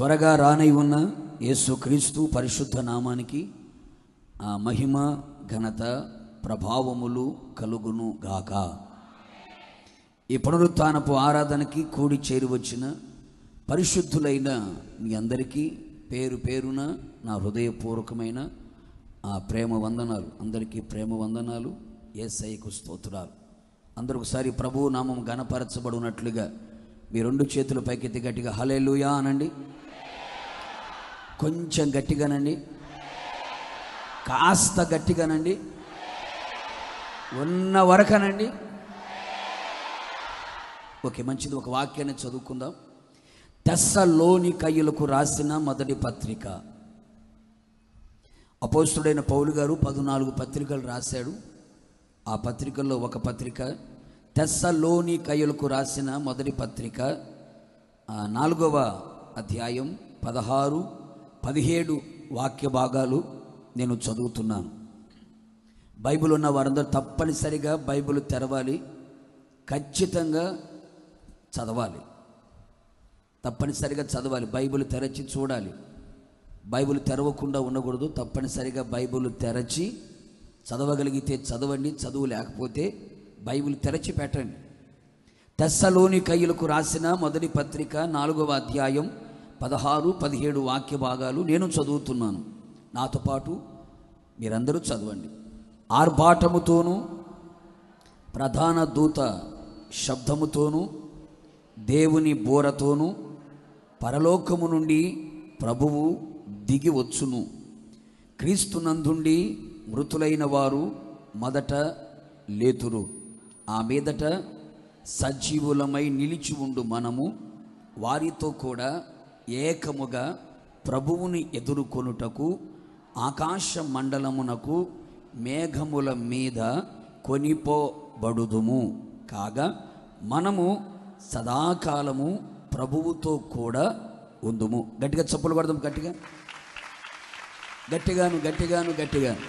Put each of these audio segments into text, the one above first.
త్వరగా రానై ఉన్న యేసుక్రీస్తు పరిశుద్ధ నామానికి ఆ మహిమ ఘనత ప్రభావములు కలుగును గాక ఈ పునరుత్నపు ఆరాధనకి కూడి చేరి వచ్చిన పరిశుద్ధులైన మీ అందరికీ పేరు పేరున నా హృదయపూర్వకమైన ఆ ప్రేమ వందనాలు అందరికీ ప్రేమ వందనాలు ఏసైకు స్తోత్రాలు అందరూ ఒకసారి ప్రభు నామం గణపరచబడినట్లుగా మీ రెండు చేతుల పైకెత్తి గట్టిగా హలేలుయా అనండి కొంచెం గట్టిగానండి కాస్త గట్టిగానండి ఉన్న వరకనండి ఓకే మంచిది ఒక వాక్యాన్ని చదువుకుందాం తెస్సలోని కయ్యులకు రాసిన మొదటి పత్రిక అపోస్తుడైన పౌలు గారు పద్నాలుగు పత్రికలు రాశాడు ఆ పత్రికల్లో ఒక పత్రిక తెస్సలోని కయ్యులకు రాసిన మొదటి పత్రిక ఆ నాలుగవ అధ్యాయం పదహారు పదిహేడు వాక్య భాగాలు నేను చదువుతున్నాను బైబిల్ ఉన్న వారందరూ తప్పనిసరిగా బైబిల్ తెరవాలి ఖచ్చితంగా చదవాలి తప్పనిసరిగా చదవాలి బైబిల్ తెరచి చూడాలి బైబిల్ తెరవకుండా ఉండకూడదు తప్పనిసరిగా బైబిల్ తెరచి చదవగలిగితే చదవండి చదువు లేకపోతే బైబిల్ తెరచి పెట్టండి తెస్సలోని కయ్యులకు రాసిన మొదటి పత్రిక నాలుగవ అధ్యాయం పదహారు పదిహేడు వాక్య భాగాలు నేను చదువుతున్నాను నాతో పాటు మీరందరూ చదవండి ఆర్భాటముతోనూ ప్రధాన దూత శబ్దముతోనూ దేవుని బోరతోనూ పరలోకము నుండి ప్రభువు దిగి వచ్చును క్రీస్తునందుండి మృతులైన వారు మొదట లేతురు ఆ మీదట సజీవులమై నిలిచి ఉండు మనము వారితో కూడా ఏకముగా ప్రభువుని ఎదుర్కొనుటకు ఆకాశ మండలమునకు మేఘముల మీద కొనిపోబడుదుము కాగా మనము సదాకాలము ప్రభువుతో కూడా ఉందుము గట్టిగా చప్పులు పడదాం గట్టిగా గట్టిగాను గట్టిగాను గట్టిగాను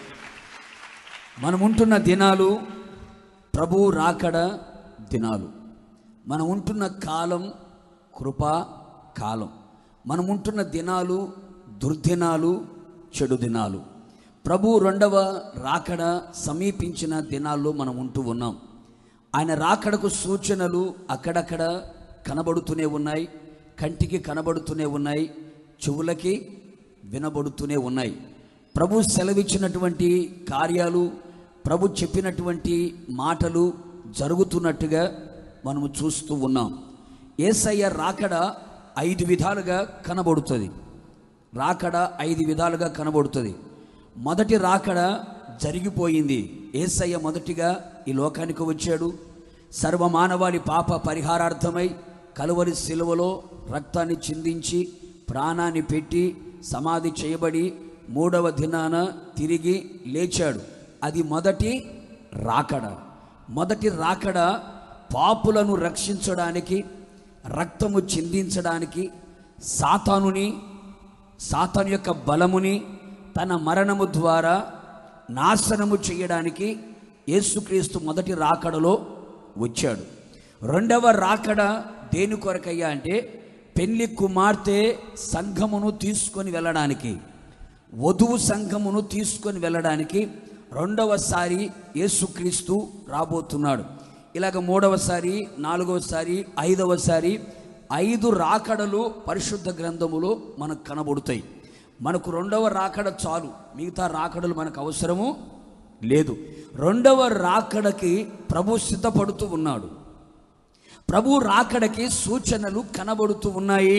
మనం ఉంటున్న దినాలు ప్రభువు రాకడ దినాలు మనం ఉంటున్న కాలం కృపా కాలం మనం ఉంటున్న దినాలు దుర్దినాలు చెడు దినాలు ప్రభు రెండవ రాకడ సమీపించిన దినాల్లో మనం ఉంటూ ఉన్నాం ఆయన రాకడకు సూచనలు అక్కడక్కడ కనబడుతూనే ఉన్నాయి కంటికి కనబడుతూనే ఉన్నాయి చెవులకి వినబడుతూనే ఉన్నాయి ప్రభు సెలవిచ్చినటువంటి కార్యాలు ప్రభు చెప్పినటువంటి మాటలు జరుగుతున్నట్టుగా మనము చూస్తూ ఉన్నాం ఏసయ్య రాకడ ఐదు విధాలుగా కనబడుతుంది రాకడ ఐదు విధాలుగా కనబడుతుంది మొదటి రాకడ జరిగిపోయింది ఏసయ్య మొదటిగా ఈ లోకానికి వచ్చాడు సర్వమానవాళి పాప పరిహారార్థమై కలువరి శిలువలో రక్తాన్ని చిందించి ప్రాణాన్ని పెట్టి సమాధి చేయబడి మూడవ దినాన తిరిగి లేచాడు అది మొదటి రాకడ మొదటి రాకడ పాపులను రక్షించడానికి రక్తము చిందించడానికి సాతానుని సాతాను యొక్క బలముని తన మరణము ద్వారా నాశనము చేయడానికి యేసుక్రీస్తు మొదటి రాకడలో వచ్చాడు రెండవ రాకడ దేని కొరకయ్యా అంటే పెళ్లి కుమార్తె సంఘమును తీసుకొని వెళ్ళడానికి వధువు సంఘమును తీసుకొని వెళ్ళడానికి రెండవసారి యేసుక్రీస్తు రాబోతున్నాడు ఇలాగ మూడవసారి నాలుగవసారి ఐదవసారి ఐదు రాకడలు పరిశుద్ధ గ్రంథములో మనకు కనబడుతాయి మనకు రెండవ రాకడ చాలు మిగతా రాకడలు మనకు అవసరము లేదు రెండవ రాకడకి ప్రభు సిద్ధపడుతూ ఉన్నాడు ప్రభు రాకడకి సూచనలు కనబడుతూ ఉన్నాయి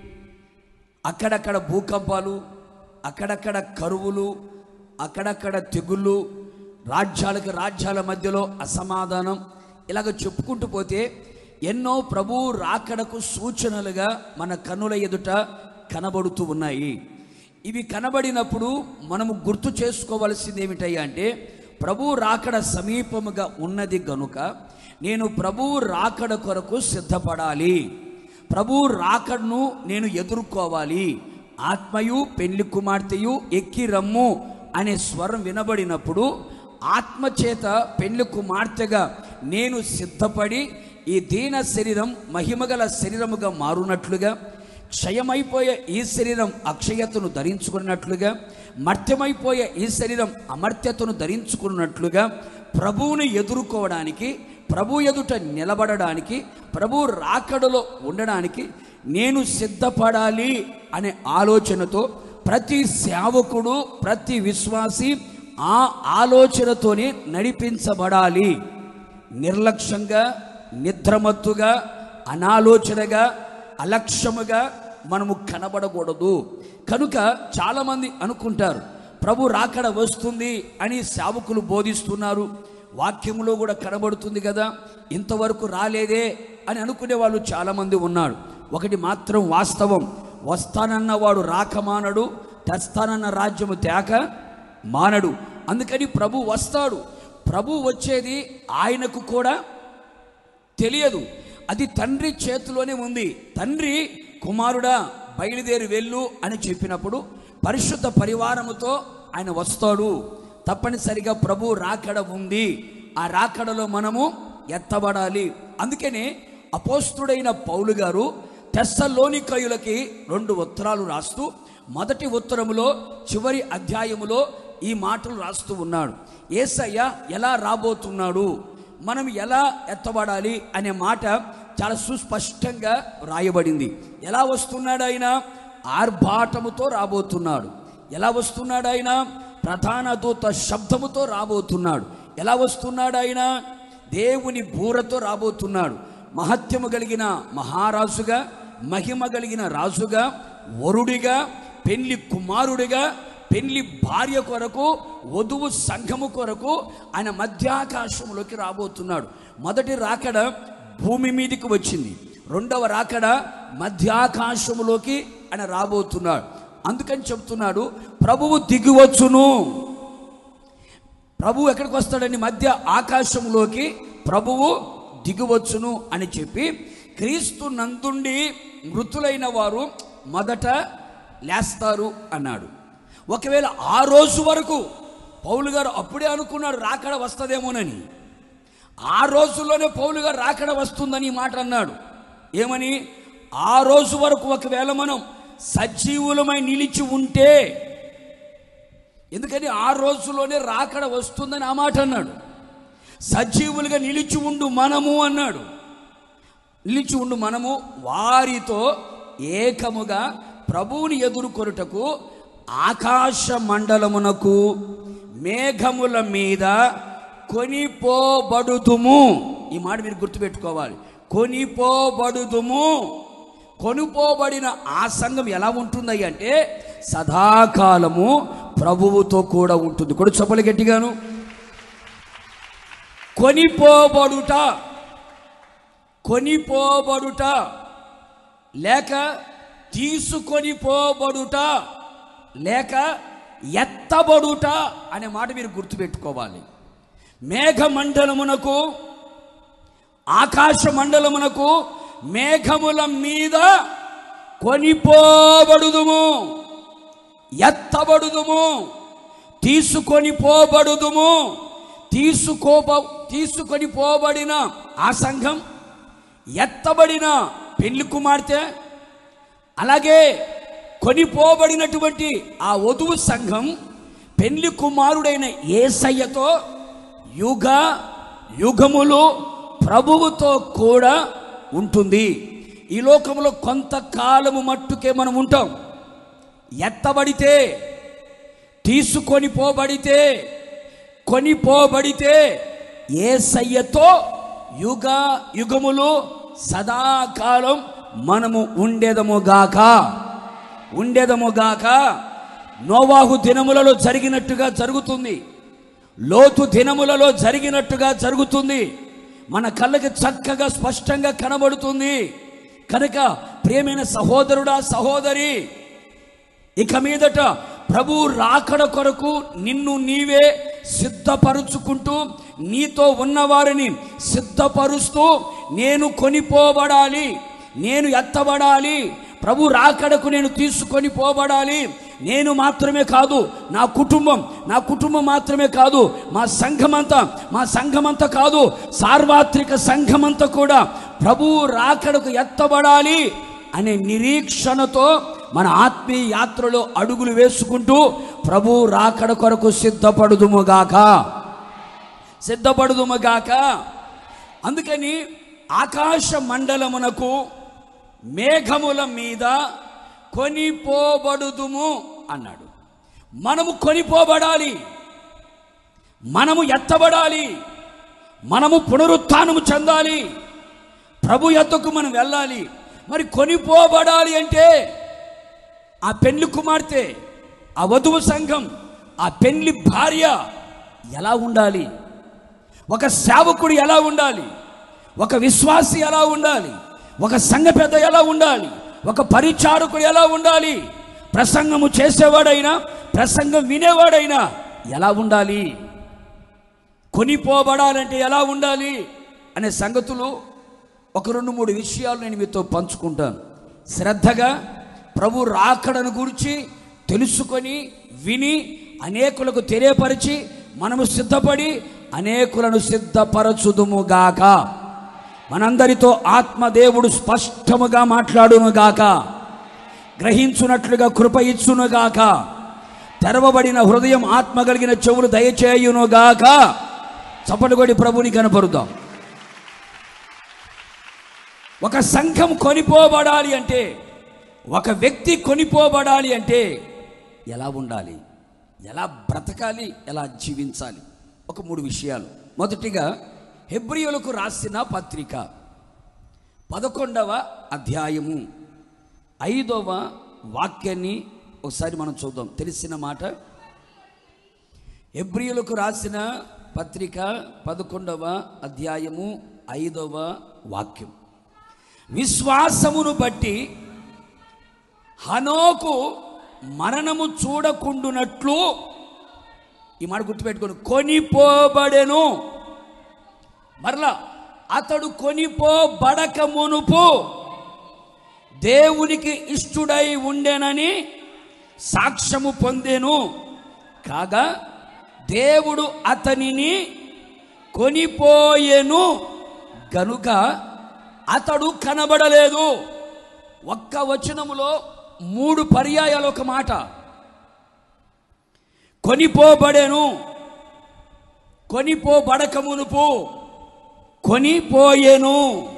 అక్కడక్కడ భూకంపాలు అక్కడక్కడ కరువులు అక్కడక్కడ తెగుళ్ళు రాజ్యాలకు రాజ్యాల మధ్యలో అసమాధానం ఇలాగ చెప్పుకుంటూ పోతే ఎన్నో ప్రభు రాకడకు సూచనలుగా మన కన్నుల ఎదుట కనబడుతూ ఉన్నాయి ఇవి కనబడినప్పుడు మనము గుర్తు చేసుకోవలసింది ఏమిటయ్యా అంటే ప్రభు రాకడ సమీపముగా ఉన్నది గనుక నేను ప్రభు రాకడ కొరకు సిద్ధపడాలి ప్రభు రాకడను నేను ఎదుర్కోవాలి ఆత్మయు పెళ్లి కుమార్తెయు ఎక్కి రమ్ము అనే స్వరం వినబడినప్పుడు ఆత్మచేత పెళ్లి కుమార్తెగా నేను సిద్ధపడి ఈ దీన శరీరం మహిమగల శరీరముగా మారునట్లుగా క్షయమైపోయే ఈ శరీరం అక్షయతను ధరించుకున్నట్లుగా మర్త్యమైపోయే ఈ శరీరం అమర్త్యతను ధరించుకున్నట్లుగా ప్రభువుని ఎదుర్కోవడానికి ప్రభు ఎదుట నిలబడడానికి ప్రభు రాకడలో ఉండడానికి నేను సిద్ధపడాలి అనే ఆలోచనతో ప్రతి సేవకుడు ప్రతి విశ్వాసి ఆ ఆలోచనతోనే నడిపించబడాలి నిర్లక్ష్యంగా నిద్రమత్తుగా అనాలోచనగా అలక్ష్యముగా మనము కనబడకూడదు కనుక చాలామంది అనుకుంటారు ప్రభు రాకడ వస్తుంది అని సేవకులు బోధిస్తున్నారు వాక్యంలో కూడా కనబడుతుంది కదా ఇంతవరకు రాలేదే అని అనుకునే వాళ్ళు చాలామంది ఉన్నారు ఒకటి మాత్రం వాస్తవం వస్తానన్న వాడు రాక మానడు తెస్తానన్న రాజ్యము తేక మానడు అందుకని ప్రభు వస్తాడు ప్రభు వచ్చేది ఆయనకు కూడా తెలియదు అది తండ్రి చేతిలోనే ఉంది తండ్రి కుమారుడా బయలుదేరి వెళ్ళు అని చెప్పినప్పుడు పరిశుద్ధ పరివారముతో ఆయన వస్తాడు తప్పనిసరిగా ప్రభు రాకడ ఉంది ఆ రాకడలో మనము ఎత్తబడాలి అందుకనే అపోస్తుడైన పౌలు గారు తెస్సలోనికయులకి రెండు ఉత్తరాలు రాస్తూ మొదటి ఉత్తరములో చివరి అధ్యాయములో ఈ మాటలు రాస్తూ ఉన్నాడు ఏసయ్య ఎలా రాబోతున్నాడు మనం ఎలా ఎత్తబడాలి అనే మాట చాలా సుస్పష్టంగా రాయబడింది ఎలా వస్తున్నాడు ఆయన ఆర్భాటముతో రాబోతున్నాడు ఎలా వస్తున్నాడు ఆయన ప్రధాన దూత శబ్దముతో రాబోతున్నాడు ఎలా వస్తున్నాడు ఆయన దేవుని బూరతో రాబోతున్నాడు మహత్యము కలిగిన మహారాజుగా మహిమ కలిగిన రాజుగా వరుడిగా పెళ్లి కుమారుడిగా పెళ్లి భార్య కొరకు వధువు సంఘము కొరకు ఆయన మధ్యాకాశంలోకి రాబోతున్నాడు మొదటి రాకడ భూమి మీదకి వచ్చింది రెండవ రాకడ మధ్యాకాశములోకి ఆయన రాబోతున్నాడు అందుకని చెప్తున్నాడు ప్రభువు దిగివచ్చును ప్రభువు ఎక్కడికి వస్తాడని మధ్య ఆకాశంలోకి ప్రభువు దిగువచ్చును అని చెప్పి క్రీస్తు నందుండి మృతులైన వారు మొదట లేస్తారు అన్నాడు ఒకవేళ ఆ రోజు వరకు పౌలు గారు అప్పుడే అనుకున్నాడు రాకడ వస్తుందేమోనని ఆ రోజుల్లోనే పౌలు గారు రాకడ వస్తుందని ఈ మాట అన్నాడు ఏమని ఆ రోజు వరకు ఒకవేళ మనం సజీవులమై నిలిచి ఉంటే ఎందుకని ఆ రోజులోనే రాకడ వస్తుందని ఆ మాట అన్నాడు సజీవులుగా నిలిచి ఉండు మనము అన్నాడు నిలిచి ఉండు మనము వారితో ఏకముగా ప్రభువుని ఎదుర్కొనుటకు ఆకాశ మండలమునకు మేఘముల మీద కొనిపోబడుదుము ఈ మాట మీరు గుర్తుపెట్టుకోవాలి కొనిపోబడుదుము కొనుపోబడిన ఆ సంఘం ఎలా ఉంటుంది అంటే సదాకాలము ప్రభువుతో కూడా ఉంటుంది కూడా చెప్పలు గట్టిగాను కొనిపోబడుట కొనిపోబడుట లేక తీసుకొని పోబడుట లేక ఎత్తబడుట అనే మాట మీరు గుర్తుపెట్టుకోవాలి మేఘమండలమునకు ఆకాశ మండలమునకు మేఘముల మీద కొనిపోబడుదుము ఎత్తబడుదుము తీసుకొని పోబడుదుము తీసుకోబ తీసుకొని పోబడిన ఆ సంఘం ఎత్తబడిన పెళ్లి కుమార్తె అలాగే కొనిపోబడినటువంటి ఆ వధువు సంఘం పెళ్లి కుమారుడైన ఏసయ్యతో యుగ యుగములు ప్రభువుతో కూడా ఉంటుంది ఈ లోకంలో కొంతకాలము మట్టుకే మనం ఉంటాం ఎత్తబడితే తీసుకొని పోబడితే కొనిపోబడితే ఏసయ్యతో యుగ యుగములు సదాకాలం మనము ఉండేదముగాక ఉండేదముగాక నోవాహు దినములలో జరిగినట్టుగా జరుగుతుంది లోతు దినములలో జరిగినట్టుగా జరుగుతుంది మన కళ్ళకి చక్కగా స్పష్టంగా కనబడుతుంది కనుక ప్రియమైన సహోదరుడా సహోదరి ఇక మీదట ప్రభు రాకడ కొరకు నిన్ను నీవే సిద్ధపరుచుకుంటూ నీతో ఉన్నవారిని సిద్ధపరుస్తూ నేను కొనిపోబడాలి నేను ఎత్తబడాలి ప్రభు రాకడకు నేను తీసుకొని పోబడాలి నేను మాత్రమే కాదు నా కుటుంబం నా కుటుంబం మాత్రమే కాదు మా సంఘమంతా మా సంఘమంతా కాదు సార్వత్రిక సంఘమంతా కూడా ప్రభు రాకడకు ఎత్తబడాలి అనే నిరీక్షణతో మన ఆత్మీయ యాత్రలో అడుగులు వేసుకుంటూ ప్రభు రాకడ కొరకు సిద్ధపడుదుముగాక సిద్ధపడుదుముగాక అందుకని ఆకాశ మండలమునకు మేఘముల మీద కొనిపోబడుదుము అన్నాడు మనము కొనిపోబడాలి మనము ఎత్తబడాలి మనము పునరుత్థానము చెందాలి ప్రభు ఎద్దకు మనం వెళ్ళాలి మరి కొనిపోబడాలి అంటే ఆ పెళ్లి కుమార్తె ఆ వధువు సంఘం ఆ పెళ్లి భార్య ఎలా ఉండాలి ఒక సేవకుడు ఎలా ఉండాలి ఒక విశ్వాసి ఎలా ఉండాలి ఒక సంఘ పెద్ద ఎలా ఉండాలి ఒక పరిచారకుడు ఎలా ఉండాలి ప్రసంగము చేసేవాడైనా ప్రసంగం వినేవాడైనా ఎలా ఉండాలి కొనిపోబడాలంటే ఎలా ఉండాలి అనే సంగతులు ఒక రెండు మూడు విషయాలు నేను మీతో పంచుకుంటాను శ్రద్ధగా ప్రభు రాకడను గురించి తెలుసుకొని విని అనేకులకు తెలియపరిచి మనము సిద్ధపడి అనేకులను సిద్ధపరచుదుముగాక మనందరితో ఆత్మదేవుడు స్పష్టముగా మాట్లాడునుగాక గ్రహించున్నట్లుగా కృప ఇచ్చునుగాక తెరవబడిన హృదయం ఆత్మ కలిగిన చెవులు దయచేయునుగాక చప్పటికొడి ప్రభుని కనపరుద్దాం ఒక సంఘం కొనిపోబడాలి అంటే ఒక వ్యక్తి కొనిపోబడాలి అంటే ఎలా ఉండాలి ఎలా బ్రతకాలి ఎలా జీవించాలి ఒక మూడు విషయాలు మొదటిగా హెబ్రియులకు రాసిన పత్రిక పదకొండవ అధ్యాయము ఐదవ వాక్యాన్ని ఒకసారి మనం చూద్దాం తెలిసిన మాట హెబ్రియులకు రాసిన పత్రిక పదకొండవ అధ్యాయము ఐదవ వాక్యం విశ్వాసమును బట్టి హనోకు మరణము చూడకుండునట్లు ఈ మాట గుర్తుపెట్టుకొని కొనిపోబడెను మరలా అతడు కొనిపోబడక మునుపు దేవునికి ఇష్టుడై ఉండెనని సాక్ష్యము పొందెను కాగా దేవుడు అతనిని కొనిపోయెను గనుక అతడు కనబడలేదు ఒక్క వచనములో మూడు పర్యాయాలు ఒక మాట కొనిపోబడెను కొనిపోబడక మునుపు కొనిపోయెను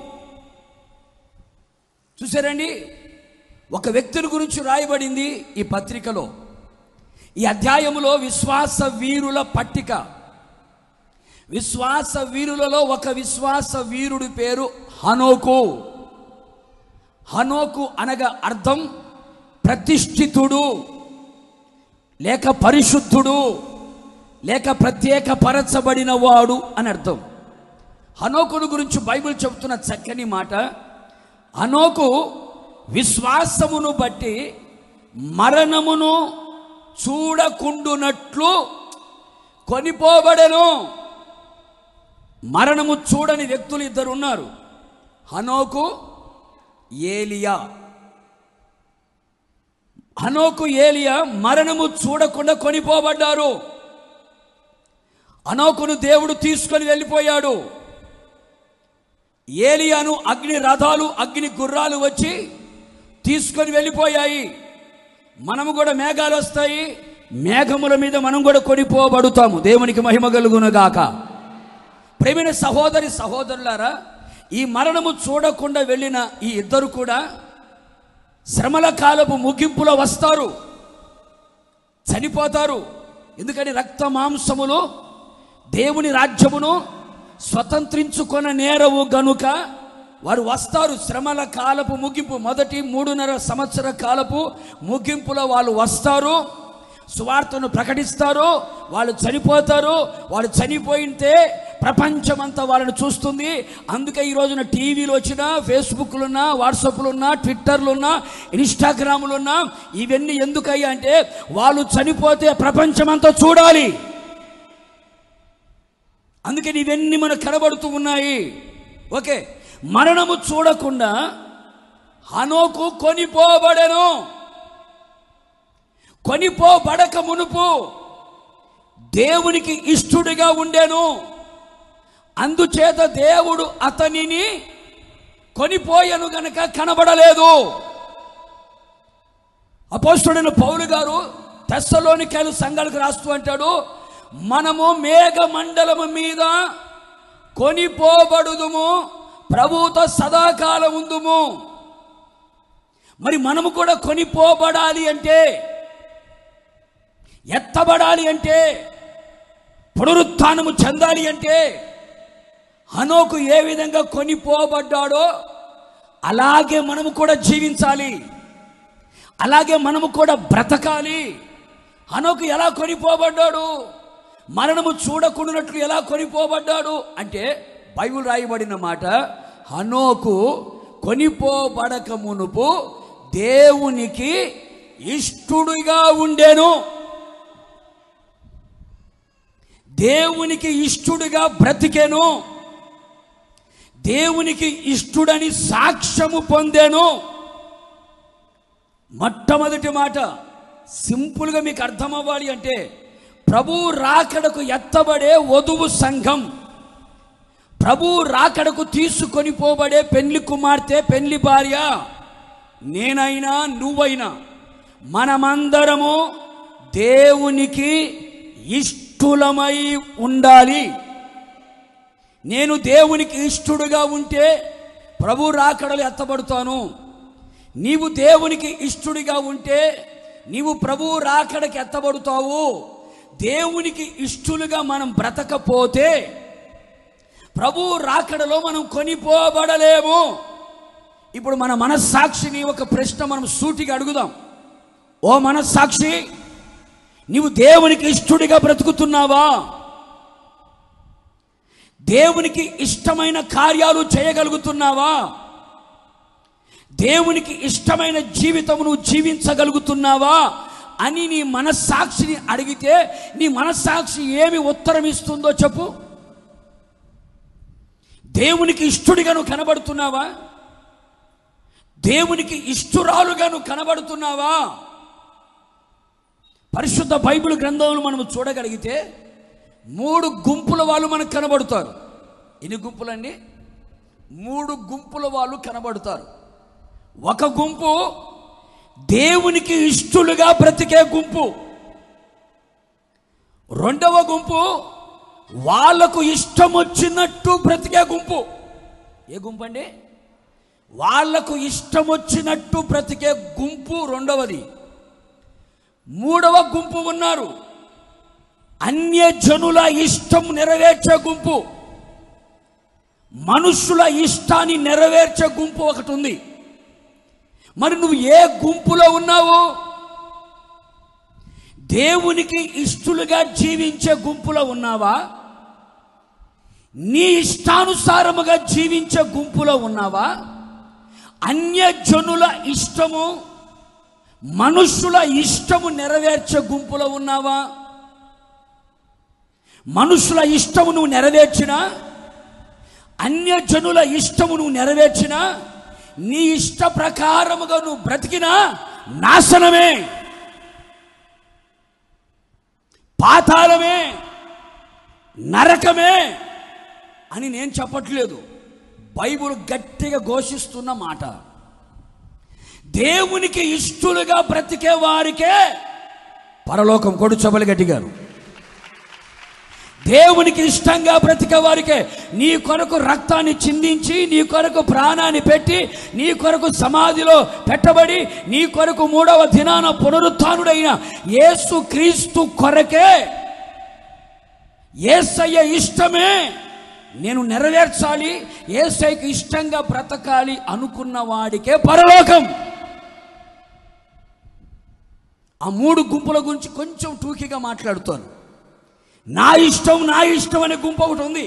చూసారండి ఒక వ్యక్తిని గురించి రాయబడింది ఈ పత్రికలో ఈ అధ్యాయములో విశ్వాస వీరుల పట్టిక విశ్వాస వీరులలో ఒక విశ్వాస వీరుడి పేరు హనోకు హనోకు అనగా అర్థం ప్రతిష్ఠితుడు లేక పరిశుద్ధుడు లేక ప్రత్యేక పరచబడిన వాడు అని అర్థం హనోకును గురించి బైబిల్ చెబుతున్న చక్కని మాట హనోకు విశ్వాసమును బట్టి మరణమును చూడకుండునట్లు కొనిపోబడెను మరణము చూడని వ్యక్తులు ఇద్దరు ఉన్నారు హనోకు ఏలియా హనోకు ఏలియా మరణము చూడకుండా కొనిపోబడ్డారు అనోకును దేవుడు తీసుకొని వెళ్ళిపోయాడు ఏలియాను అగ్ని రథాలు అగ్ని గుర్రాలు వచ్చి తీసుకొని వెళ్ళిపోయాయి మనము కూడా మేఘాలు వస్తాయి మేఘముల మీద మనం కూడా కొనిపోబడుతాము దేవునికి మహిమ కలుగును గాక ప్రేమైన సహోదరి సహోదరులారా ఈ మరణము చూడకుండా వెళ్ళిన ఈ ఇద్దరు కూడా శ్రమల కాలపు ముగింపులో వస్తారు చనిపోతారు ఎందుకని రక్త మాంసములు దేవుని రాజ్యమును స్వతంత్రించుకొన నేరవు గనుక వారు వస్తారు శ్రమల కాలపు ముగింపు మొదటి మూడున్నర సంవత్సర కాలపు ముగింపులో వాళ్ళు వస్తారు సువార్తను ప్రకటిస్తారు వాళ్ళు చనిపోతారు వాళ్ళు చనిపోయితే ప్రపంచమంతా వాళ్ళని చూస్తుంది అందుకే ఈ రోజున టీవీలు వచ్చినా ఫేస్బుక్లు ఉన్నా వాట్సాప్లు ఉన్నా ట్విట్టర్లు ఉన్నా ఇన్స్టాగ్రాములు ఉన్నా ఇవన్నీ ఎందుకయ్యా అంటే వాళ్ళు చనిపోతే ప్రపంచమంతా చూడాలి అందుకని ఇవన్నీ మనకు కనబడుతూ ఉన్నాయి ఓకే మరణము చూడకుండా హనోకు కొనిపోబడెను కొనిపోబడక మునుపు దేవునికి ఇష్టుడిగా ఉండెను అందుచేత దేవుడు అతనిని కొనిపోయను గనక కనబడలేదు అపోస్తుడైన పౌలు గారు తెస్సలోనికాయలు సంఘాలకు రాస్తూ అంటాడు మనము మేఘ మండలము మీద కొనిపోబడుదుము ప్రభువుతో సదాకాలం ఉందుము మరి మనము కూడా కొనిపోబడాలి అంటే ఎత్తబడాలి అంటే పునరుత్థానము చెందాలి అంటే హనోకు ఏ విధంగా కొనిపోబడ్డాడో అలాగే మనము కూడా జీవించాలి అలాగే మనము కూడా బ్రతకాలి హనోకు ఎలా కొనిపోబడ్డాడు మరణము చూడకుండానట్లు ఎలా కొనిపోబడ్డాడు అంటే బైబిల్ రాయబడిన మాట హనోకు కొనిపోబడక మునుపు దేవునికి ఇష్టుడుగా ఉండెను దేవునికి ఇష్టుడుగా బ్రతికెను దేవునికి ఇష్టుడని సాక్ష్యము పొందాను మొట్టమొదటి మాట సింపుల్గా మీకు అర్థం అవ్వాలి అంటే ప్రభు రాకడకు ఎత్తబడే వధువు సంఘం ప్రభు రాకడకు తీసుకొని పోబడే పెళ్లి కుమార్తె పెళ్లి భార్య నేనైనా నువ్వైనా మనమందరము దేవునికి ఇష్టులమై ఉండాలి నేను దేవునికి ఇష్టుడుగా ఉంటే ప్రభు రాకడలు ఎత్తబడతాను నీవు దేవునికి ఇష్టుడిగా ఉంటే నీవు ప్రభు రాకడకి ఎత్తబడుతావు దేవునికి ఇష్టులుగా మనం బ్రతకపోతే ప్రభు రాకడలో మనం కొనిపోబడలేము ఇప్పుడు మన మనస్సాక్షిని ఒక ప్రశ్న మనం సూటిగా అడుగుదాం ఓ మనస్సాక్షి నీవు దేవునికి ఇష్టుడిగా బ్రతుకుతున్నావా దేవునికి ఇష్టమైన కార్యాలు చేయగలుగుతున్నావా దేవునికి ఇష్టమైన జీవితం నువ్వు జీవించగలుగుతున్నావా అని నీ మనస్సాక్షిని అడిగితే నీ మనస్సాక్షి ఏమి ఉత్తరం ఇస్తుందో చెప్పు దేవునికి ఇష్టుడిగా నువ్వు కనబడుతున్నావా దేవునికి ఇష్టురాలుగా నువ్వు కనబడుతున్నావా పరిశుద్ధ బైబిల్ గ్రంథంలో మనం చూడగలిగితే మూడు గుంపుల వాళ్ళు మనకు కనబడతారు ఎన్ని గుంపులండి మూడు గుంపుల వాళ్ళు కనబడతారు ఒక గుంపు దేవునికి ఇష్టలుగా బ్రతికే గుంపు రెండవ గుంపు వాళ్లకు ఇష్టం వచ్చినట్టు బ్రతికే గుంపు ఏ గుంపు అండి వాళ్లకు ఇష్టం వచ్చినట్టు బ్రతికే గుంపు రెండవది మూడవ గుంపు ఉన్నారు అన్య జనుల ఇష్టం నెరవేర్చే గుంపు మనుషుల ఇష్టాన్ని నెరవేర్చే గుంపు ఒకటి ఉంది మరి నువ్వు ఏ గుంపులో ఉన్నావు దేవునికి ఇష్టలుగా జీవించే గుంపులో ఉన్నావా నీ ఇష్టానుసారముగా జీవించే గుంపులో ఉన్నావా అన్య జనుల ఇష్టము మనుషుల ఇష్టము నెరవేర్చే గుంపులో ఉన్నావా మనుషుల ఇష్టము నువ్వు నెరవేర్చినా అన్య జనుల ఇష్టము నువ్వు నెరవేర్చినా నీ ఇష్ట ప్రకారముగా నువ్వు బ్రతికినా నాశనమే పాతాళమే నరకమే అని నేను చెప్పట్లేదు బైబుల్ గట్టిగా ఘోషిస్తున్న మాట దేవునికి ఇష్టలుగా బ్రతికే వారికే పరలోకం కొడు చబలి గట్టిగారు దేవునికి ఇష్టంగా బ్రతికే వారికే నీ కొరకు రక్తాన్ని చిందించి నీ కొరకు ప్రాణాన్ని పెట్టి నీ కొరకు సమాధిలో పెట్టబడి నీ కొరకు మూడవ దినాన పునరుత్డైన యేసు క్రీస్తు కొరకే ఏసయ్య ఇష్టమే నేను నెరవేర్చాలి ఏసైకి ఇష్టంగా బ్రతకాలి అనుకున్న వాడికే పరలోకం ఆ మూడు గుంపుల గురించి కొంచెం టూకీగా మాట్లాడుతాను నా ఇష్టం నా ఇష్టం అనే గుంపు ఒకటి ఉంది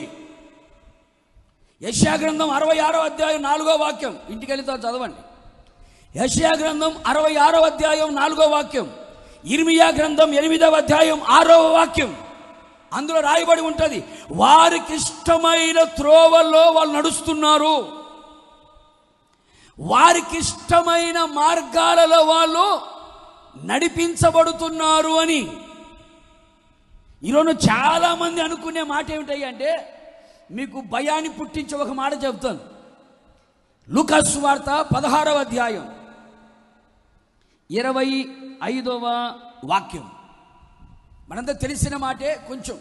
యశ్యా గ్రంథం అరవై ఆరో అధ్యాయం నాలుగో వాక్యం ఇంటికి వెళ్తా చదవండి యశ్యా గ్రంథం అరవై ఆరో అధ్యాయం నాలుగో వాక్యం ఇర్మియా గ్రంథం ఎనిమిదవ అధ్యాయం ఆరవ వాక్యం అందులో రాయబడి ఉంటుంది వారికి ఇష్టమైన త్రోవల్లో వాళ్ళు నడుస్తున్నారు వారికి ఇష్టమైన మార్గాలలో వాళ్ళు నడిపించబడుతున్నారు అని ఈరోజు చాలామంది అనుకునే మాట ఏమిటాయి అంటే మీకు భయాన్ని పుట్టించే ఒక మాట చెప్తాను లూకాసు వార్త పదహారవ అధ్యాయం ఇరవై ఐదవ వాక్యం మనంతా తెలిసిన మాటే కొంచెం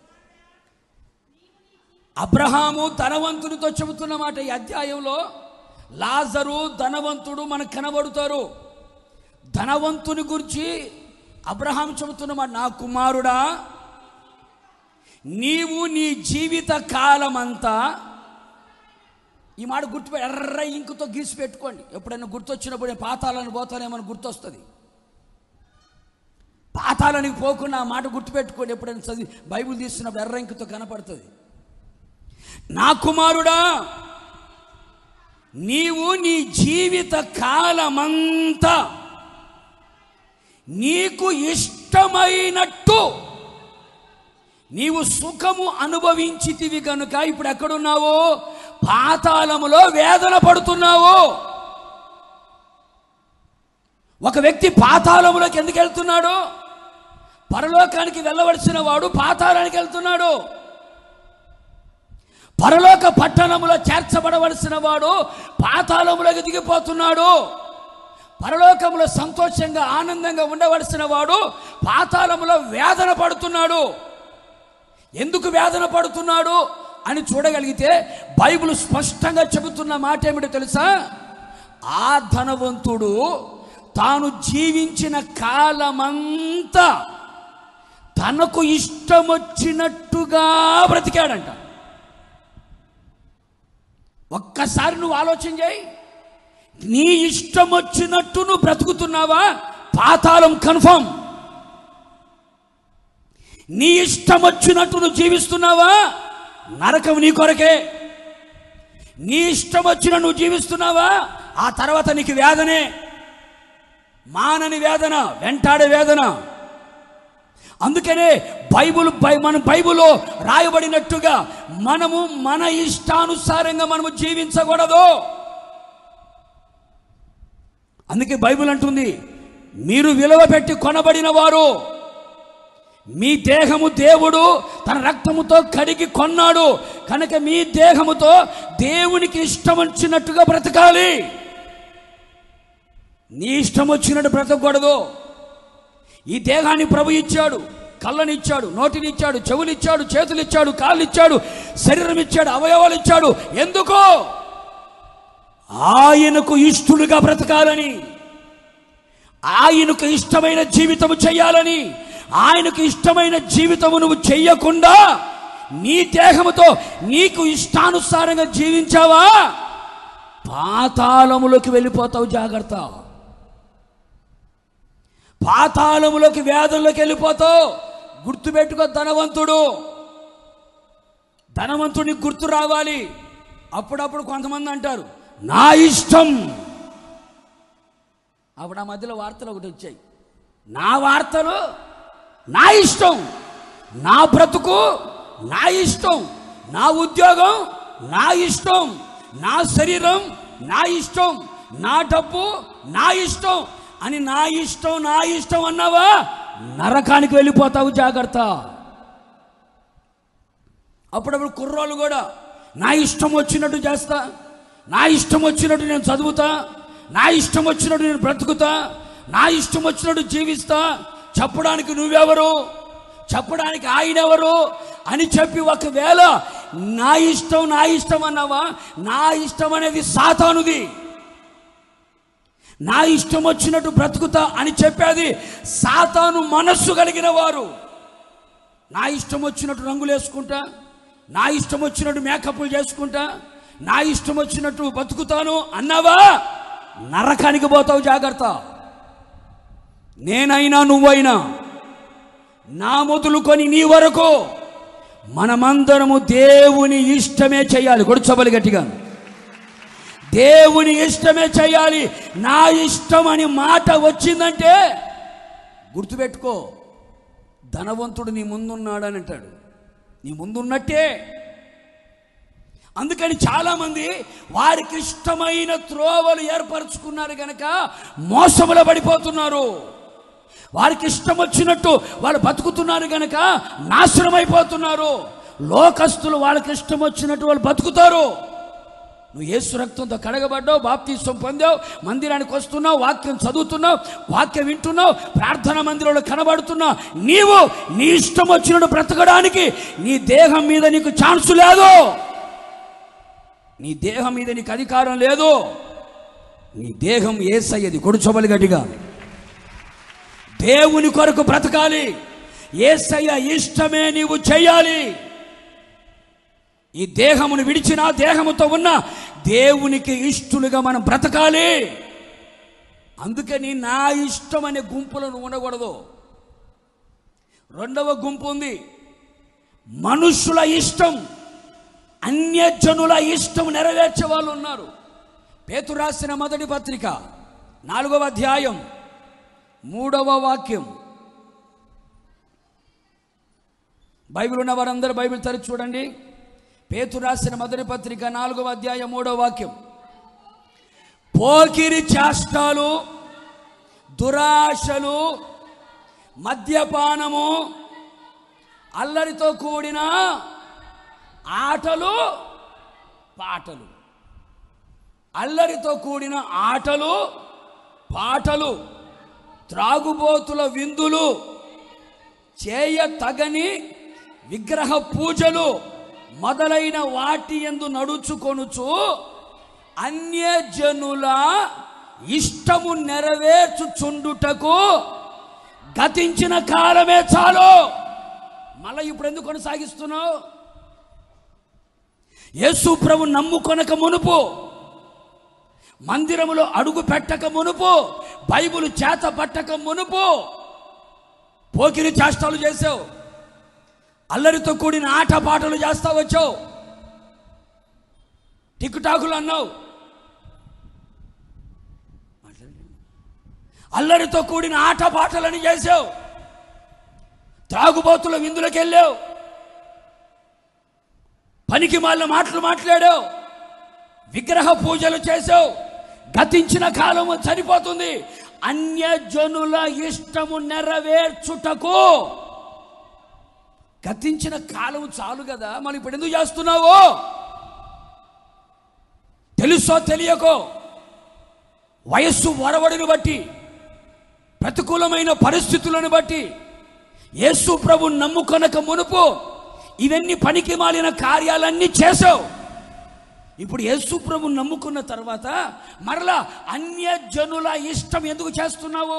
అబ్రహాము ధనవంతునితో చెబుతున్న మాట ఈ అధ్యాయంలో లాజరు ధనవంతుడు మనకు కనబడుతారు ధనవంతుని గురించి అబ్రహాం చెబుతున్న మాట నా కుమారుడా నీవు నీ జీవిత కాలమంతా ఈ మాట గుర్తు ఎర్ర ఇంకుతో గీసి పెట్టుకోండి ఎప్పుడైనా గుర్తొచ్చినప్పుడు నేను పాతాలను పోతానేమని గుర్తొస్తుంది పాతాలనికి పోకుండా ఆ మాట గుర్తుపెట్టుకోండి ఎప్పుడైనా చదివి బైబిల్ తీస్తున్నప్పుడు ఎర్ర ఇంకుతో కనపడుతుంది నా కుమారుడా నీవు నీ జీవిత కాలమంతా నీకు ఇష్టమైనట్టు నీవు సుఖము అనుభవించితివి కనుక ఇప్పుడు ఎక్కడున్నావు పాతాళములో వేదన పడుతున్నావు ఒక వ్యక్తి పాతాళములోకి ఎందుకు వెళ్తున్నాడు పరలోకానికి వెళ్ళవలసిన వాడు పాతాళానికి వెళ్తున్నాడు పరలోక పట్టణములో చేర్చబడవలసిన వాడు పాతాళములోకి దిగిపోతున్నాడు పరలోకములో సంతోషంగా ఆనందంగా ఉండవలసిన వాడు పాతాళములో వేదన పడుతున్నాడు ఎందుకు వేదన పడుతున్నాడు అని చూడగలిగితే బైబిల్ స్పష్టంగా చెబుతున్న మాట ఏమిటో తెలుసా ఆ ధనవంతుడు తాను జీవించిన కాలమంతా తనకు ఇష్టం వచ్చినట్టుగా బ్రతికాడంట ఒక్కసారి నువ్వు ఆలోచన చేయి నీ ఇష్టం వచ్చినట్టు నువ్వు బ్రతుకుతున్నావా పాతాళం కన్ఫర్మ్ నీ ఇష్టం వచ్చినట్టు నువ్వు జీవిస్తున్నావా నరకం నీ కొరకే నీ ఇష్టం వచ్చిన నువ్వు జీవిస్తున్నావా ఆ తర్వాత నీకు వేదనే మానని వేదన వెంటాడే వేదన అందుకనే బైబుల్ బై మన బైబుల్లో రాయబడినట్టుగా మనము మన ఇష్టానుసారంగా మనము జీవించకూడదు అందుకే బైబిల్ అంటుంది మీరు విలువ పెట్టి కొనబడిన వారు మీ దేహము దేవుడు తన రక్తముతో కడిగి కొన్నాడు కనుక మీ దేహముతో దేవునికి ఇష్టం వచ్చినట్టుగా బ్రతకాలి నీ ఇష్టం వచ్చినట్టు బ్రతకూడదు ఈ దేహాన్ని ప్రభు ఇచ్చాడు కళ్ళనిచ్చాడు నోటినిచ్చాడు చెవులిచ్చాడు చేతులిచ్చాడు కాళ్ళు ఇచ్చాడు శరీరం ఇచ్చాడు అవయవాలు ఇచ్చాడు ఎందుకు ఆయనకు ఇష్టలుగా బ్రతకాలని ఆయనకు ఇష్టమైన జీవితము చేయాలని ఆయనకు ఇష్టమైన జీవితము నువ్వు చెయ్యకుండా నీ దేహముతో నీకు ఇష్టానుసారంగా జీవించావా పాతాళములోకి వెళ్ళిపోతావు జాగ్రత్త పాతాళములోకి వేదంలోకి వెళ్ళిపోతావు గుర్తుపెట్టుకో ధనవంతుడు ధనవంతుడికి గుర్తు రావాలి అప్పుడప్పుడు కొంతమంది అంటారు నా ఇష్టం అప్పుడు ఆ మధ్యలో వార్తలు ఒకటి వచ్చాయి నా వార్తలు నా ఇష్టం నా బ్రతుకు నా ఇష్టం నా ఉద్యోగం నా ఇష్టం నా శరీరం నా ఇష్టం నా డబ్బు నా ఇష్టం అని నా ఇష్టం నా ఇష్టం అన్నావా నరకానికి వెళ్ళిపోతావు జాగ్రత్త అప్పుడప్పుడు కుర్రోళ్ళు కూడా నా ఇష్టం వచ్చినట్టు చేస్తా నా ఇష్టం వచ్చినట్టు నేను చదువుతా నా ఇష్టం వచ్చినట్టు నేను బ్రతుకుతా నా ఇష్టం వచ్చినట్టు జీవిస్తా చెప్పడానికి నువ్వెవరు చెప్పడానికి ఆయనెవరు అని చెప్పి ఒకవేళ నా ఇష్టం నా ఇష్టం అన్నావా నా ఇష్టం అనేది సాతానుది నా ఇష్టం వచ్చినట్టు బ్రతుకుతా అని చెప్పేది సాతాను మనస్సు కలిగిన వారు నా ఇష్టం వచ్చినట్టు రంగులు వేసుకుంటా నా ఇష్టం వచ్చినట్టు మేకప్లు చేసుకుంటా నా ఇష్టం వచ్చినట్టు బతుకుతాను అన్నావా నరకానికి పోతావు జాగ్రత్త నేనైనా నువ్వైనా నా మొదలుకొని నీ వరకు మనమందరము దేవుని ఇష్టమే చేయాలి గొడుచబలి గట్టిగా దేవుని ఇష్టమే చేయాలి నా ఇష్టం అని మాట వచ్చిందంటే గుర్తుపెట్టుకో ధనవంతుడు నీ ముందున్నాడని అంటాడు నీ ముందున్నట్టే అందుకని చాలామంది వారికి ఇష్టమైన త్రోవలు ఏర్పరచుకున్నారు కనుక మోసములో పడిపోతున్నారు వారికి ఇష్టం వచ్చినట్టు వాళ్ళు బతుకుతున్నారు కనుక నాశనం అయిపోతున్నారు లోకస్తులు వాళ్ళకి ఇష్టం వచ్చినట్టు వాళ్ళు బతుకుతారు నువ్వు యేసు రక్తంతో కడగబడ్డావు బాప్తీసం పొందావు మందిరానికి వస్తున్నావు వాక్యం చదువుతున్నావు వాక్యం వింటున్నావు ప్రార్థన మందిరంలో కనబడుతున్నావు నీవు నీ ఇష్టం వచ్చినట్టు బ్రతకడానికి నీ దేహం మీద నీకు ఛాన్స్ లేదు నీ దేహం మీద నీకు అధికారం లేదు నీ దేహం ఏసయ్యది కొడుచోబలి గట్టిగా దేవుని కొరకు బ్రతకాలి ఏసయ్య ఇష్టమే నీవు చేయాలి ఈ దేహమును విడిచిన దేహముతో ఉన్న దేవునికి ఇష్టలుగా మనం బ్రతకాలి అందుకని నా ఇష్టం అనే గుంపులో నువ్వు ఉండకూడదు రెండవ గుంపు ఉంది మనుషుల ఇష్టం అన్యజనుల ఇష్టం నెరవేర్చే వాళ్ళు ఉన్నారు పేతురు రాసిన మొదటి పత్రిక నాలుగవ అధ్యాయం మూడవ వాక్యం బైబిల్ ఉన్న వారందరూ బైబిల్ తెరిచి చూడండి పేతురు రాసిన మొదటి పత్రిక నాలుగవ అధ్యాయం మూడవ వాక్యం పోకిరి చేష్టాలు దురాశలు మద్యపానము అల్లరితో కూడిన ఆటలు పాటలు అల్లరితో కూడిన ఆటలు పాటలు త్రాగుబోతుల విందులు చేయ తగని విగ్రహ పూజలు మొదలైన వాటి ఎందు నడుచుకొనుచు అన్యజనుల ఇష్టము నెరవేర్చుచుండుటకు గతించిన కాలమే చాలు మళ్ళీ ఇప్పుడు ఎందుకు కొనసాగిస్తున్నావు యేసు ప్రభు నమ్ముకొనక మునుపు మందిరములో అడుగు పెట్టక మునుపు బైబిల్ చేత పట్టక మునుపు పోకిరి చేష్టాలు చేసావు అల్లరితో కూడిన ఆట పాటలు చేస్తా వచ్చావు టిక్టాకులు అన్నావు అల్లరితో కూడిన ఆట పాటలని చేసావు త్రాగుబోతుల విందులకు వెళ్ళావు పనికి మాలిన మాటలు మాట్లాడావు విగ్రహ పూజలు చేసావు గతించిన కాలము చనిపోతుంది అన్యజనుల ఇష్టము నెరవేర్చుటకు గతించిన కాలం చాలు కదా మనం ఇప్పుడు ఎందుకు చేస్తున్నావు తెలుసో తెలియకో వయస్సు వరవడిని బట్టి ప్రతికూలమైన పరిస్థితులను బట్టి యేసు ప్రభు నమ్ముకొనక మునుపు ఇవన్నీ పనికి మాలిన కార్యాలన్నీ చేసావు ఇప్పుడు యేసు ప్రభు నమ్ముకున్న తర్వాత మరలా అన్యజనుల ఇష్టం ఎందుకు చేస్తున్నావు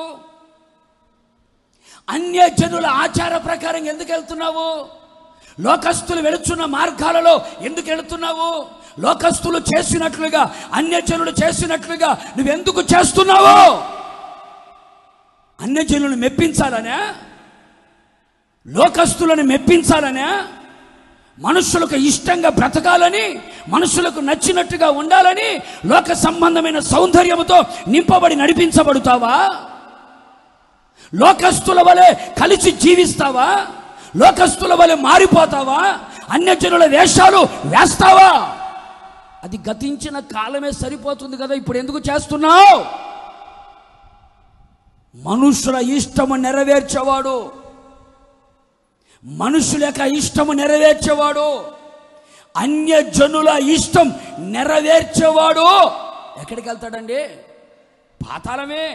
అన్యజనుల ఆచార ప్రకారం ఎందుకు వెళ్తున్నావు లోకస్తులు వెళుచున్న మార్గాలలో ఎందుకు వెళుతున్నావు లోకస్తులు చేసినట్లుగా అన్యజనులు చేసినట్లుగా నువ్వెందుకు చేస్తున్నావు అన్యజనులను మెప్పించాలనే లోకస్తులను మెప్పించాలనే మనుషులకు ఇష్టంగా బ్రతకాలని మనుషులకు నచ్చినట్టుగా ఉండాలని లోక సంబంధమైన సౌందర్యముతో నింపబడి నడిపించబడుతావా లోకస్తుల వలె కలిసి జీవిస్తావా లోకస్తుల వలె మారిపోతావా అన్యజనుల వేషాలు వేస్తావా అది గతించిన కాలమే సరిపోతుంది కదా ఇప్పుడు ఎందుకు చేస్తున్నావు మనుషుల ఇష్టము నెరవేర్చేవాడు మనుషుల యొక్క ఇష్టము నెరవేర్చేవాడు అన్యజనుల ఇష్టం నెరవేర్చేవాడు ఎక్కడికి వెళ్తాడండి పాతాళమే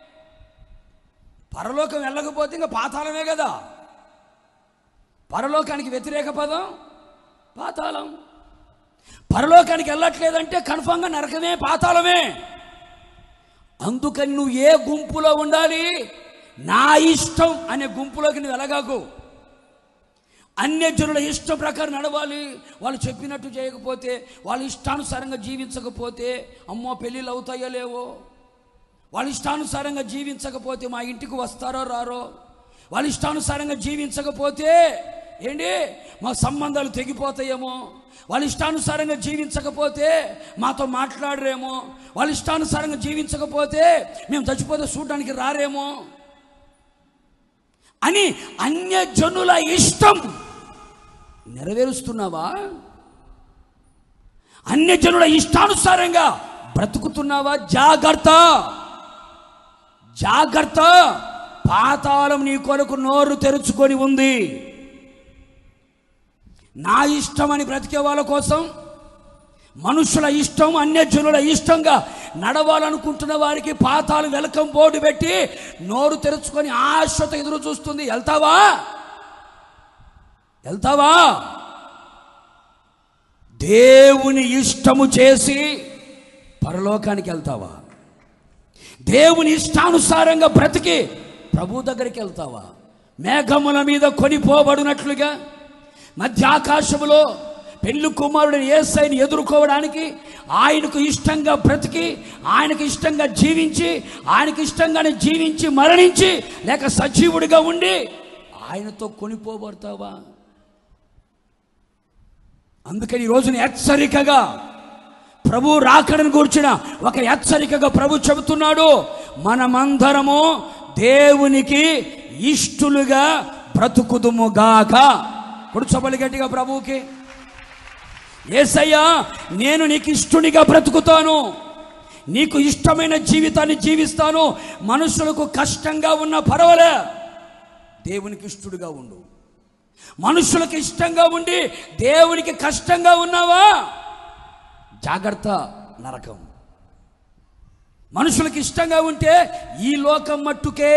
పరలోకం వెళ్ళకపోతే ఇంకా పాతాళమే కదా పరలోకానికి వ్యతిరేక పదం పాతాళం పరలోకానికి వెళ్ళట్లేదంటే కన్ఫామ్గా నరకమే పాతాళమే అందుకని నువ్వు ఏ గుంపులో ఉండాలి నా ఇష్టం అనే గుంపులోకి నువ్వు వెళ్ళగాకు అన్యజనుల ఇష్టం ప్రకారం నడవాలి వాళ్ళు చెప్పినట్టు చేయకపోతే వాళ్ళ ఇష్టానుసారంగా జీవించకపోతే అమ్మో పెళ్ళిళ్ళు అవుతాయో లేవో వాళ్ళ ఇష్టానుసారంగా జీవించకపోతే మా ఇంటికి వస్తారో రారో వాళ్ళ ఇష్టానుసారంగా జీవించకపోతే ఏంటి మా సంబంధాలు తెగిపోతాయేమో వాళ్ళ ఇష్టానుసారంగా జీవించకపోతే మాతో మాట్లాడరేమో వాళ్ళ ఇష్టానుసారంగా జీవించకపోతే మేము చచ్చిపోతే చూడడానికి రారేమో అని అన్యజనుల ఇష్టం నెరవేరుస్తున్నావా అన్యజనుల ఇష్టానుసారంగా బ్రతుకుతున్నావా జాగ్రత్త జాగ్రత్త పాతాళం నీ కొరకు నోరు తెరుచుకొని ఉంది నా ఇష్టమని బ్రతికే వాళ్ళ కోసం మనుషుల ఇష్టం అన్యజనుల ఇష్టంగా నడవాలనుకుంటున్న వారికి పాతాలు వెల్కమ్ బోర్డు పెట్టి నోరు తెరుచుకొని ఆశతో ఎదురు చూస్తుంది వెళ్తావా వెళ్తావా దేవుని ఇష్టము చేసి పరలోకానికి వెళ్తావా దేవుని ఇష్టానుసారంగా బ్రతికి ప్రభు దగ్గరికి వెళ్తావా మేఘముల మీద కొనిపోబడినట్లుగా మధ్య ఆకాశములో పెళ్లి కుమారుడు ఏసైని ఎదుర్కోవడానికి ఆయనకు ఇష్టంగా బ్రతికి ఆయనకు ఇష్టంగా జీవించి ఆయనకు ఇష్టంగానే జీవించి మరణించి లేక సజీవుడిగా ఉండి ఆయనతో కొనిపోబడతావా అందుకని ఈ రోజున హెచ్చరికగా ప్రభు రాకడను కూర్చిన ఒక హెచ్చరికగా ప్రభు చెబుతున్నాడు మనమందరము దేవునికి ఇష్టులుగా బ్రతుకుదుముగాక కుడుచబలి గట్టిగా ప్రభువుకి ఏసయ్యా నేను నీకు ఇష్టునిగా బ్రతుకుతాను నీకు ఇష్టమైన జీవితాన్ని జీవిస్తాను మనుషులకు కష్టంగా ఉన్న పర్వాలే దేవునికి ఇష్టడుగా ఉండు మనుషులకు ఇష్టంగా ఉండి దేవునికి కష్టంగా ఉన్నావా జాగ్రత్త నరకం మనుషులకు ఇష్టంగా ఉంటే ఈ లోకం మట్టుకే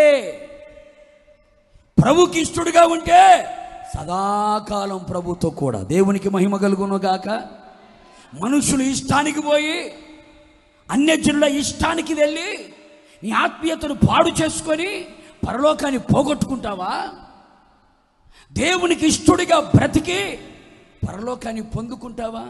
ప్రభుకి ఇష్టడుగా ఉంటే సదాకాలం ప్రభుతో కూడా దేవునికి మహిమ కలుగును గాక మనుషులు ఇష్టానికి పోయి అన్యజనుల ఇష్టానికి వెళ్ళి నీ ఆత్మీయతను పాడు చేసుకొని పరలోకాన్ని పోగొట్టుకుంటావా దేవునికి ఇష్టడిగా బ్రతికి పరలోకాన్ని పొందుకుంటావా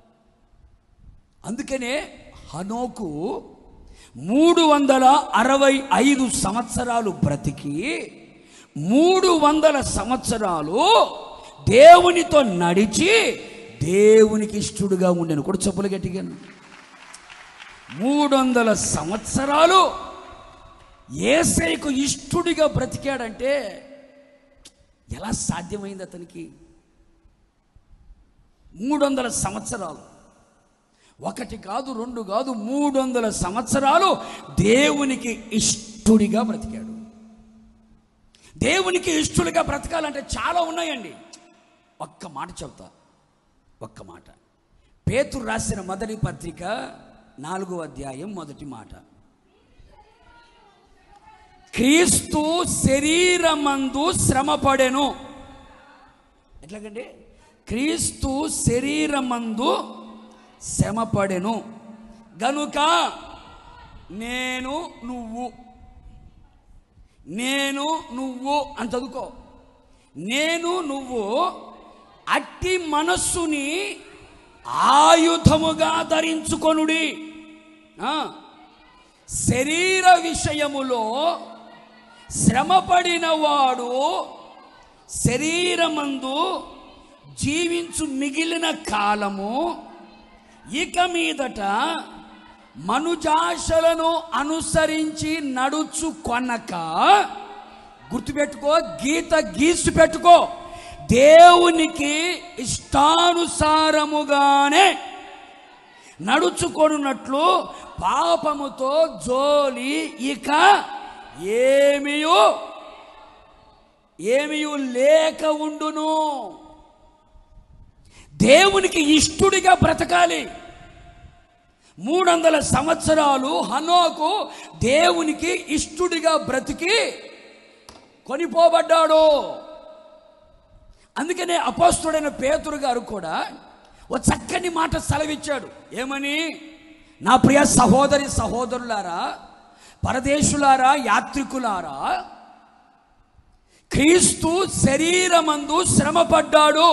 అందుకనే హనోకు మూడు వందల అరవై ఐదు సంవత్సరాలు బ్రతికి మూడు వందల సంవత్సరాలు దేవునితో నడిచి దేవునికి ఇష్టడుగా ఉండను కూడా చెప్పులు గట్టిగాను మూడు వందల సంవత్సరాలు ఏసైకు ఇష్టడిగా బ్రతికాడంటే ఎలా సాధ్యమైంది అతనికి మూడు వందల సంవత్సరాలు ఒకటి కాదు రెండు కాదు మూడు వందల సంవత్సరాలు దేవునికి ఇష్టుడిగా బ్రతికాడు దేవునికి ఇష్టలుగా బ్రతకాలంటే చాలా ఉన్నాయండి ఒక్క మాట చెప్తా ఒక్క మాట పేతురు రాసిన మొదటి పత్రిక నాలుగో అధ్యాయం మొదటి మాట క్రీస్తు శరీరమందు శ్రమపడెను ఎట్లాగండి క్రీస్తు శరీరమందు శ్రమపడెను గనుక నేను నువ్వు నేను నువ్వు అని చదువుకో నేను నువ్వు అట్టి మనస్సుని ఆయుధముగా ధరించుకొనుడి ఆ, శరీర విషయములో శ్రమపడిన వాడు శరీరమందు జీవించు మిగిలిన కాలము ఇక మీదట మనుజాశలను అనుసరించి నడుచు కొనక గుర్తుపెట్టుకో గీత గీసి పెట్టుకో దేవునికి ఇష్టానుసారముగానే నడుచుకొనున్నట్లు పాపముతో జోలి ఇక ఏమియు ఏమియు లేక ఉండును దేవునికి ఇష్టుడిగా బ్రతకాలి మూడు వందల సంవత్సరాలు హనోకు దేవునికి ఇష్టుడిగా బ్రతికి కొనిపోబడ్డాడు అందుకనే అపోస్తుడైన పేతురు గారు కూడా ఓ చక్కని మాట సెలవిచ్చాడు ఏమని నా ప్రియ సహోదరి సహోదరులారా పరదేశులారా యాత్రికులారా క్రీస్తు శరీరమందు శ్రమపడ్డాడు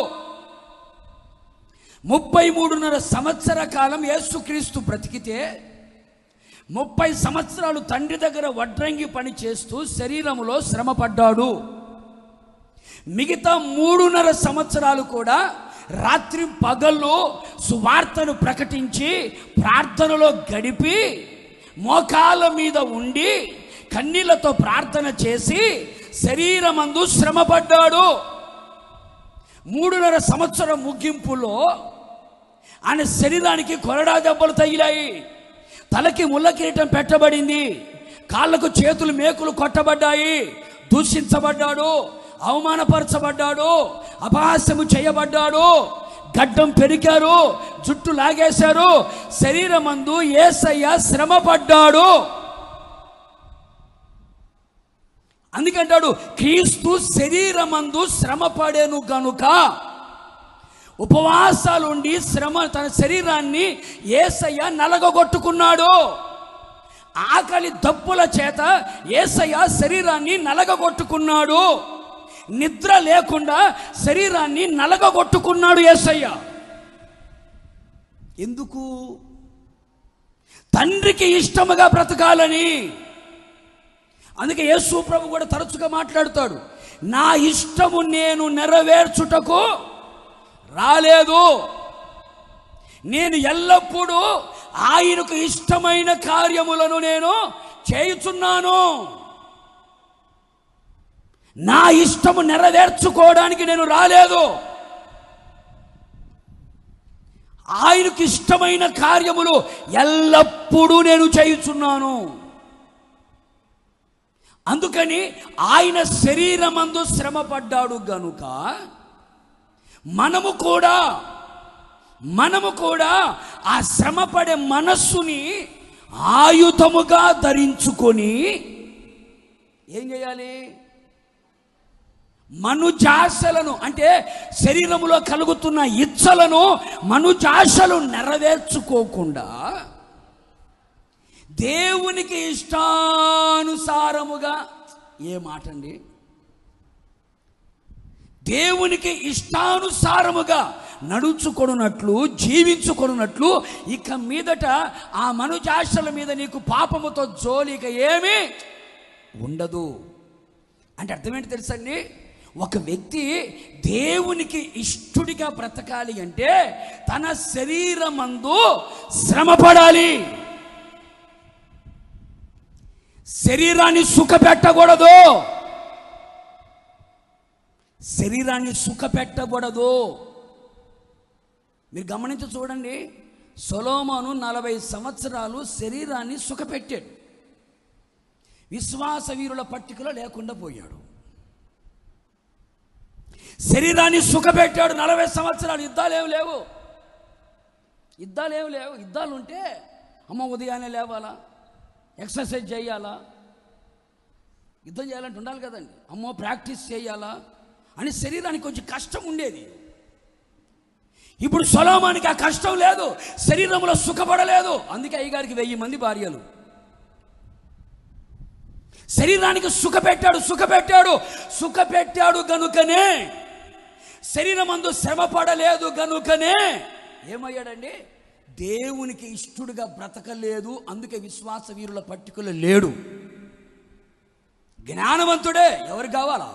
ముప్పై మూడున్నర సంవత్సర కాలం యేసుక్రీస్తు బ్రతికితే ముప్పై సంవత్సరాలు తండ్రి దగ్గర వడ్రంగి పని చేస్తూ శరీరములో శ్రమపడ్డాడు మిగతా మూడున్నర సంవత్సరాలు కూడా రాత్రి పగళ్ళు సువార్తను ప్రకటించి ప్రార్థనలో గడిపి మోకాల మీద ఉండి కన్నీళ్లతో ప్రార్థన చేసి శరీరమందు శ్రమపడ్డాడు మూడున్నర సంవత్సరం ముగింపులో ఆయన శరీరానికి కొరడా దెబ్బలు తగిలాయి తలకి ముళ్ళ కిరీటం పెట్టబడింది కాళ్ళకు చేతులు మేకులు కొట్టబడ్డాయి దూషించబడ్డాడు అవమానపరచబడ్డాడు అపహాస్యము చేయబడ్డాడు గడ్డం పెరికారు జుట్టు లాగేశారు శరీరమందు ఏసయ్య శ్రమ పడ్డాడు అందుకంటాడు క్రీస్తు శరీరమందు శ్రమ పడేను గనుక ఉపవాసాలుండి శ్రమ తన శరీరాన్ని ఏసయ్య నలగగొట్టుకున్నాడు ఆకలి దప్పుల చేత ఏసయ్య శరీరాన్ని నలగగొట్టుకున్నాడు నిద్ర లేకుండా శరీరాన్ని నలగగొట్టుకున్నాడు ఏసయ్య ఎందుకు తండ్రికి ఇష్టముగా బ్రతకాలని అందుకే యేసు ప్రభు కూడా తరచుగా మాట్లాడుతాడు నా ఇష్టము నేను నెరవేర్చుటకు రాలేదు నేను ఎల్లప్పుడూ ఆయనకు ఇష్టమైన కార్యములను నేను చేయుచున్నాను నా ఇష్టము నెరవేర్చుకోవడానికి నేను రాలేదు ఆయనకు ఇష్టమైన కార్యములు ఎల్లప్పుడూ నేను చేయుచున్నాను అందుకని ఆయన శరీరమందు శ్రమ పడ్డాడు గనుక మనము కూడా మనము కూడా ఆ శ్రమపడే మనస్సుని ఆయుధముగా ధరించుకొని ఏం చేయాలి మనుజాశలను అంటే శరీరములో కలుగుతున్న ఇచ్చలను మనుజాశలు నెరవేర్చుకోకుండా దేవునికి ఇష్టానుసారముగా ఏ మాట అండి దేవునికి ఇష్టానుసారముగా నడుచుకొనున్నట్లు జీవించుకొనున్నట్లు ఇక మీదట ఆ మనుజాశల మీద నీకు పాపముతో జోలిక ఏమీ ఉండదు అంటే అర్థమేంటి తెలుసండి ఒక వ్యక్తి దేవునికి ఇష్టుడిగా బ్రతకాలి అంటే తన శరీరమందు శ్రమ పడాలి శరీరాన్ని సుఖపెట్టకూడదు శరీరాన్ని సుఖపెట్టకూడదు మీరు గమనించి చూడండి సొలోమోను నలభై సంవత్సరాలు శరీరాన్ని సుఖపెట్టాడు విశ్వాస వీరుల పట్టికలో లేకుండా పోయాడు శరీరాన్ని సుఖపెట్టాడు నలభై సంవత్సరాలు యుద్ధాలు ఏమి లేవు యుద్ధాలు ఏమి లేవు యుద్ధాలు ఉంటే అమ్మ ఉదయాన్నే లేవాలా ఎక్సర్సైజ్ చేయాలా యుద్ధం చేయాలంటే ఉండాలి కదండి అమ్మో ప్రాక్టీస్ చేయాలా అని శరీరానికి కొంచెం కష్టం ఉండేది ఇప్పుడు సొలోమానికి ఆ కష్టం లేదు శరీరంలో సుఖపడలేదు అందుకే అయ్యగారికి వెయ్యి మంది భార్యలు శరీరానికి సుఖపెట్టాడు సుఖపెట్టాడు సుఖపెట్టాడు గనుకనే శరీరమందు శ్రమ పడలేదు గనుకనే ఏమయ్యాడండి దేవునికి ఇష్టడుగా బ్రతకలేదు అందుకే విశ్వాస వీరుల పట్టికలో లేడు జ్ఞానవంతుడే ఎవరికి కావాలా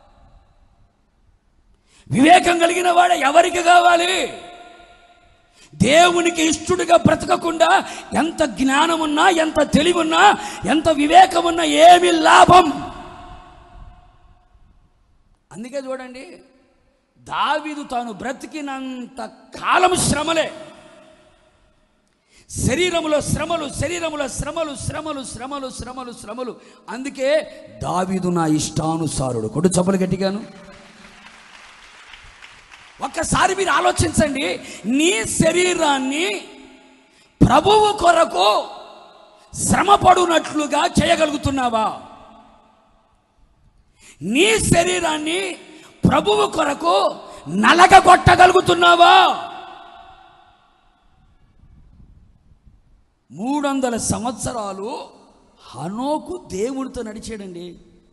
వివేకం కలిగిన వాడే ఎవరికి కావాలి దేవునికి ఇష్టడుగా బ్రతకకుండా ఎంత జ్ఞానం ఉన్నా ఎంత తెలివున్నా ఎంత వివేకం ఉన్నా ఏమి లాభం అందుకే చూడండి దావీదు తాను బ్రతికినంత కాలం శ్రమలే శరీరములో శ్రమలు శరీరములో శ్రమలు శ్రమలు శ్రమలు శ్రమలు శ్రమలు అందుకే దావీదు నా ఇష్టానుసారుడు కొడు చప్పలు గట్టిగాను ఒక్కసారి మీరు ఆలోచించండి నీ శరీరాన్ని ప్రభువు కొరకు శ్రమపడునట్లుగా చేయగలుగుతున్నావా నీ శరీరాన్ని ప్రభువు కొరకు నలగగొట్టగలుగుతున్నావా మూడు వందల సంవత్సరాలు హనోకు దేవుడితో నడిచాడండి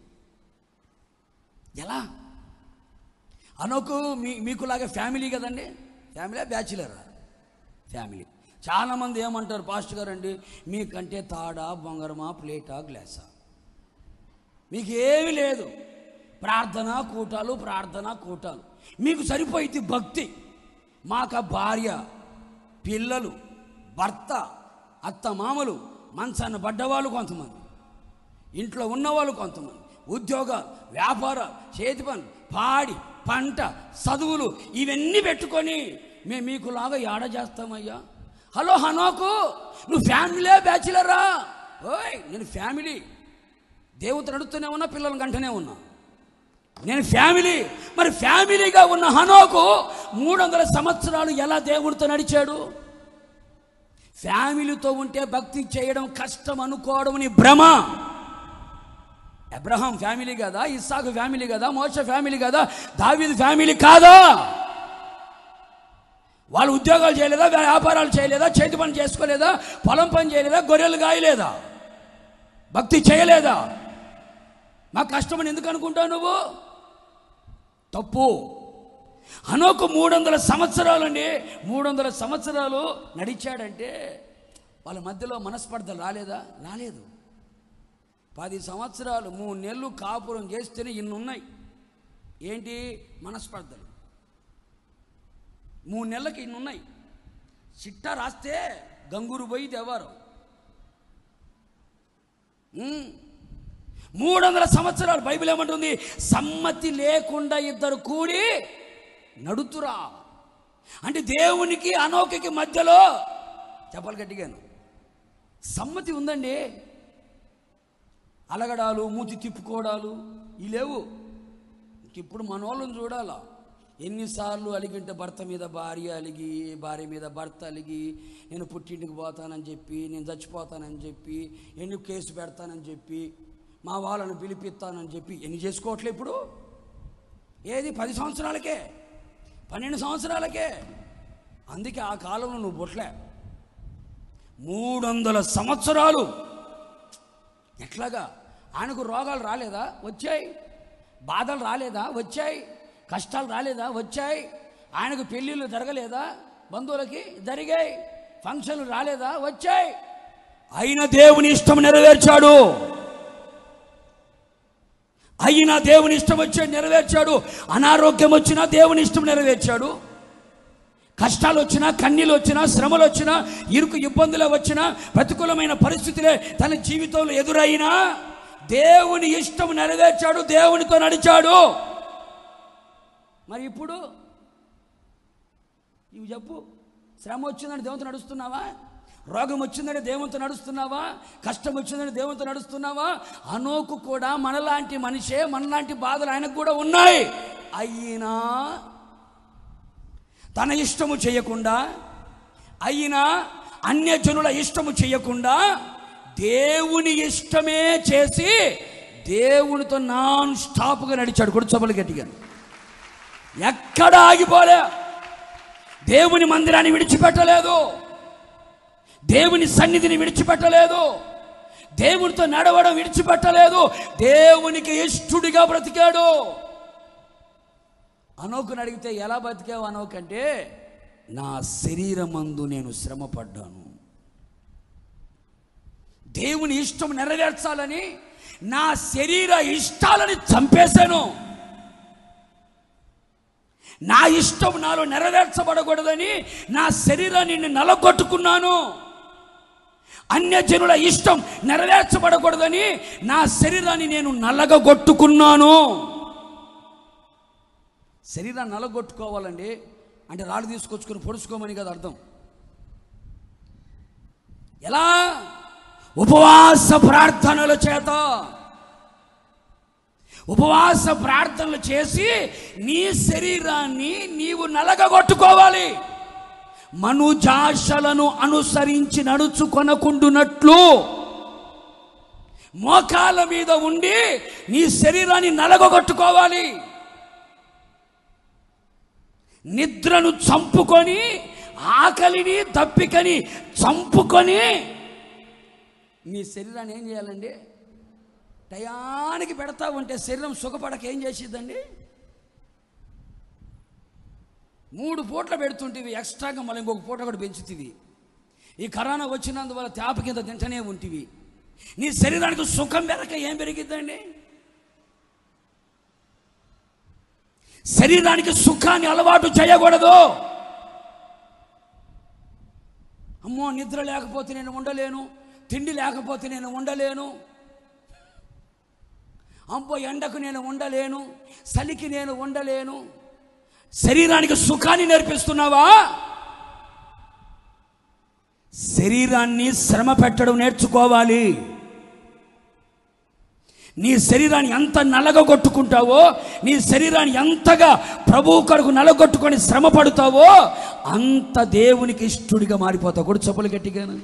ఎలా అనోకు మీ మీకులాగా ఫ్యామిలీ కదండి ఫ్యామిలీ బ్యాచులరా ఫ్యామిలీ చాలామంది ఏమంటారు పాస్టర్ గారు అండి మీకంటే తాడా బొంగరమా ప్లేటా గ్లాసా మీకు ఏమీ లేదు ప్రార్థన కూటాలు ప్రార్థన కూటాలు మీకు సరిపోయింది భక్తి మాక భార్య పిల్లలు భర్త అత్త మామలు మంచాన పడ్డవాళ్ళు కొంతమంది ఇంట్లో ఉన్నవాళ్ళు కొంతమంది ఉద్యోగాలు వ్యాపారాలు చేతి పనులు పాడి పంట చదువులు ఇవన్నీ పెట్టుకొని మేము మీకులాగా ఏడ చేస్తామయ్యా హలో హనోకు నువ్వు ఫ్యామిలీ బ్యాచిలరా ఓయ్ నేను ఫ్యామిలీ దేవుతో నడుస్తూనే ఉన్నా పిల్లల గంటనే ఉన్నా నేను ఫ్యామిలీ మరి ఫ్యామిలీగా ఉన్న హనోకు మూడు వందల సంవత్సరాలు ఎలా దేవుడితో నడిచాడు ఫ్యామిలీతో ఉంటే భక్తి చేయడం కష్టం అనుకోవడం నీ భ్రమ అబ్రహాం ఫ్యామిలీ కదా ఇస్సాకు ఫ్యామిలీ కదా మోస ఫ్యామిలీ కదా దావీదు ఫ్యామిలీ కాదా వాళ్ళు ఉద్యోగాలు చేయలేదా వ్యాపారాలు చేయలేదా చేతి పని చేసుకోలేదా పొలం పని చేయలేదా గొర్రెలు గాయలేదా భక్తి చేయలేదా మాకు కష్టమని ఎందుకు అనుకుంటావు నువ్వు తప్పు అనొక మూడు వందల సంవత్సరాలండి మూడు వందల సంవత్సరాలు నడిచాడంటే వాళ్ళ మధ్యలో మనస్పర్ధలు రాలేదా రాలేదు పది సంవత్సరాలు మూడు నెలలు కాపురం చేస్తేనే ఇన్ని ఉన్నాయి ఏంటి మనస్పర్ధలు మూడు నెలలకి ఇన్ని ఉన్నాయి చిట్టా రాస్తే గంగూరు పోయి దేవారం ఉమ్. మూడు వందల సంవత్సరాలు బైబిల్ ఏమంటుంది సమ్మతి లేకుండా ఇద్దరు కూడి నడుతురా అంటే దేవునికి అనోకకి మధ్యలో చెప్పలు గట్టిగాను సమ్మతి ఉందండి అలగడాలు మూతి తిప్పుకోవడాలు ఇవి లేవు ఇప్పుడు మనోళ్ళని చూడాలా ఎన్నిసార్లు అలిగింటే భర్త మీద భార్య అలిగి భార్య మీద భర్త అలిగి నేను పుట్టింటికి పోతానని చెప్పి నేను చచ్చిపోతానని చెప్పి ఎన్ని కేసు పెడతానని చెప్పి మా వాళ్ళను పిలిపిస్తానని చెప్పి ఎన్ని చేసుకోవట్లే ఇప్పుడు ఏది పది సంవత్సరాలకే పన్నెండు సంవత్సరాలకే అందుకే ఆ కాలంలో నువ్వు పుట్టలే మూడు వందల సంవత్సరాలు ఎట్లాగా ఆయనకు రోగాలు రాలేదా వచ్చాయి బాధలు రాలేదా వచ్చాయి కష్టాలు రాలేదా వచ్చాయి ఆయనకు పెళ్ళిళ్ళు జరగలేదా బంధువులకి జరిగాయి ఫంక్షన్లు రాలేదా వచ్చాయి అయిన దేవుని ఇష్టం నెరవేర్చాడు అయినా దేవుని ఇష్టం వచ్చాడు నెరవేర్చాడు అనారోగ్యం వచ్చినా దేవుని ఇష్టం నెరవేర్చాడు కష్టాలు వచ్చినా కన్నీళ్ళు వచ్చినా శ్రమలు వచ్చినా ఇరుకు ఇబ్బందులు వచ్చినా ప్రతికూలమైన పరిస్థితులే తన జీవితంలో ఎదురైనా దేవుని ఇష్టం నెరవేర్చాడు దేవునితో నడిచాడు మరి ఇప్పుడు ఇవి చెప్పు శ్రమ వచ్చిందని దేవునితో నడుస్తున్నావా రోగం వచ్చిందని దేవునితో నడుస్తున్నావా కష్టం వచ్చిందని దేవునితో నడుస్తున్నావా అనోకు కూడా మనలాంటి మనిషే మనలాంటి బాధలు ఆయనకు కూడా ఉన్నాయి అయినా తన ఇష్టము చేయకుండా అయినా అన్యజనుల ఇష్టము చేయకుండా దేవుని ఇష్టమే చేసి దేవునితో నాన్ స్టాప్గా నడిచాడు కూడా చొప్పలు గట్టిగా ఎక్కడ ఆగిపోలే దేవుని మందిరాన్ని విడిచిపెట్టలేదు దేవుని సన్నిధిని విడిచిపెట్టలేదు దేవునితో నడవడం విడిచిపెట్టలేదు దేవునికి ఇష్టుడిగా బ్రతికాడు అనోకుని అడిగితే ఎలా బతికావు అనోకంటే నా శరీరమందు నేను శ్రమపడ్డాను దేవుని ఇష్టం నెరవేర్చాలని నా శరీర ఇష్టాలని చంపేశాను నా ఇష్టం నాలో నెరవేర్చబడకూడదని నా శరీరాన్ని నేను నలగొట్టుకున్నాను అన్యజనుల ఇష్టం నెరవేర్చబడకూడదని నా శరీరాన్ని నేను నలగగొట్టుకున్నాను శరీరాన్ని నలగొట్టుకోవాలండి అంటే రాళ్ళు తీసుకొచ్చుకొని పొడుచుకోమని కదా అర్థం ఎలా ఉపవాస ప్రార్థనల చేత ఉపవాస ప్రార్థనలు చేసి నీ శరీరాన్ని నీవు నలగగొట్టుకోవాలి మనుజాషలను అనుసరించి నడుచుకొనకుండునట్లు మోకాల మీద ఉండి నీ శరీరాన్ని నలగొట్టుకోవాలి నిద్రను చంపుకొని ఆకలిని దప్పికని చంపుకొని నీ శరీరాన్ని ఏం చేయాలండి టయానికి పెడతా ఉంటే శరీరం సుఖపడక ఏం చేసిద్దండి మూడు పూట్ల పెడుతుంటివి ఎక్స్ట్రాగా మళ్ళీ ఇంకొక పూట కూడా పెంచుతీవి ఈ కరోనా వచ్చినందువల్ల తేప కింద తింటనే ఉంటివి నీ శరీరానికి సుఖం పెరక ఏం పెరిగిద్దండి శరీరానికి సుఖాన్ని అలవాటు చేయకూడదు అమ్మో నిద్ర లేకపోతే నేను ఉండలేను తిండి లేకపోతే నేను ఉండలేను అమ్మో ఎండకు నేను ఉండలేను చలికి నేను ఉండలేను శరీరానికి సుఖాన్ని నేర్పిస్తున్నావా శరీరాన్ని శ్రమ పెట్టడం నేర్చుకోవాలి నీ శరీరాన్ని ఎంత నలగొట్టుకుంటావో నీ శరీరాన్ని ఎంతగా ప్రభువు కొరకు నలగొట్టుకొని శ్రమ పడుతావో అంత దేవునికి ఇష్టడిగా మారిపోతావు కూడా చెప్పులు గట్టిగాను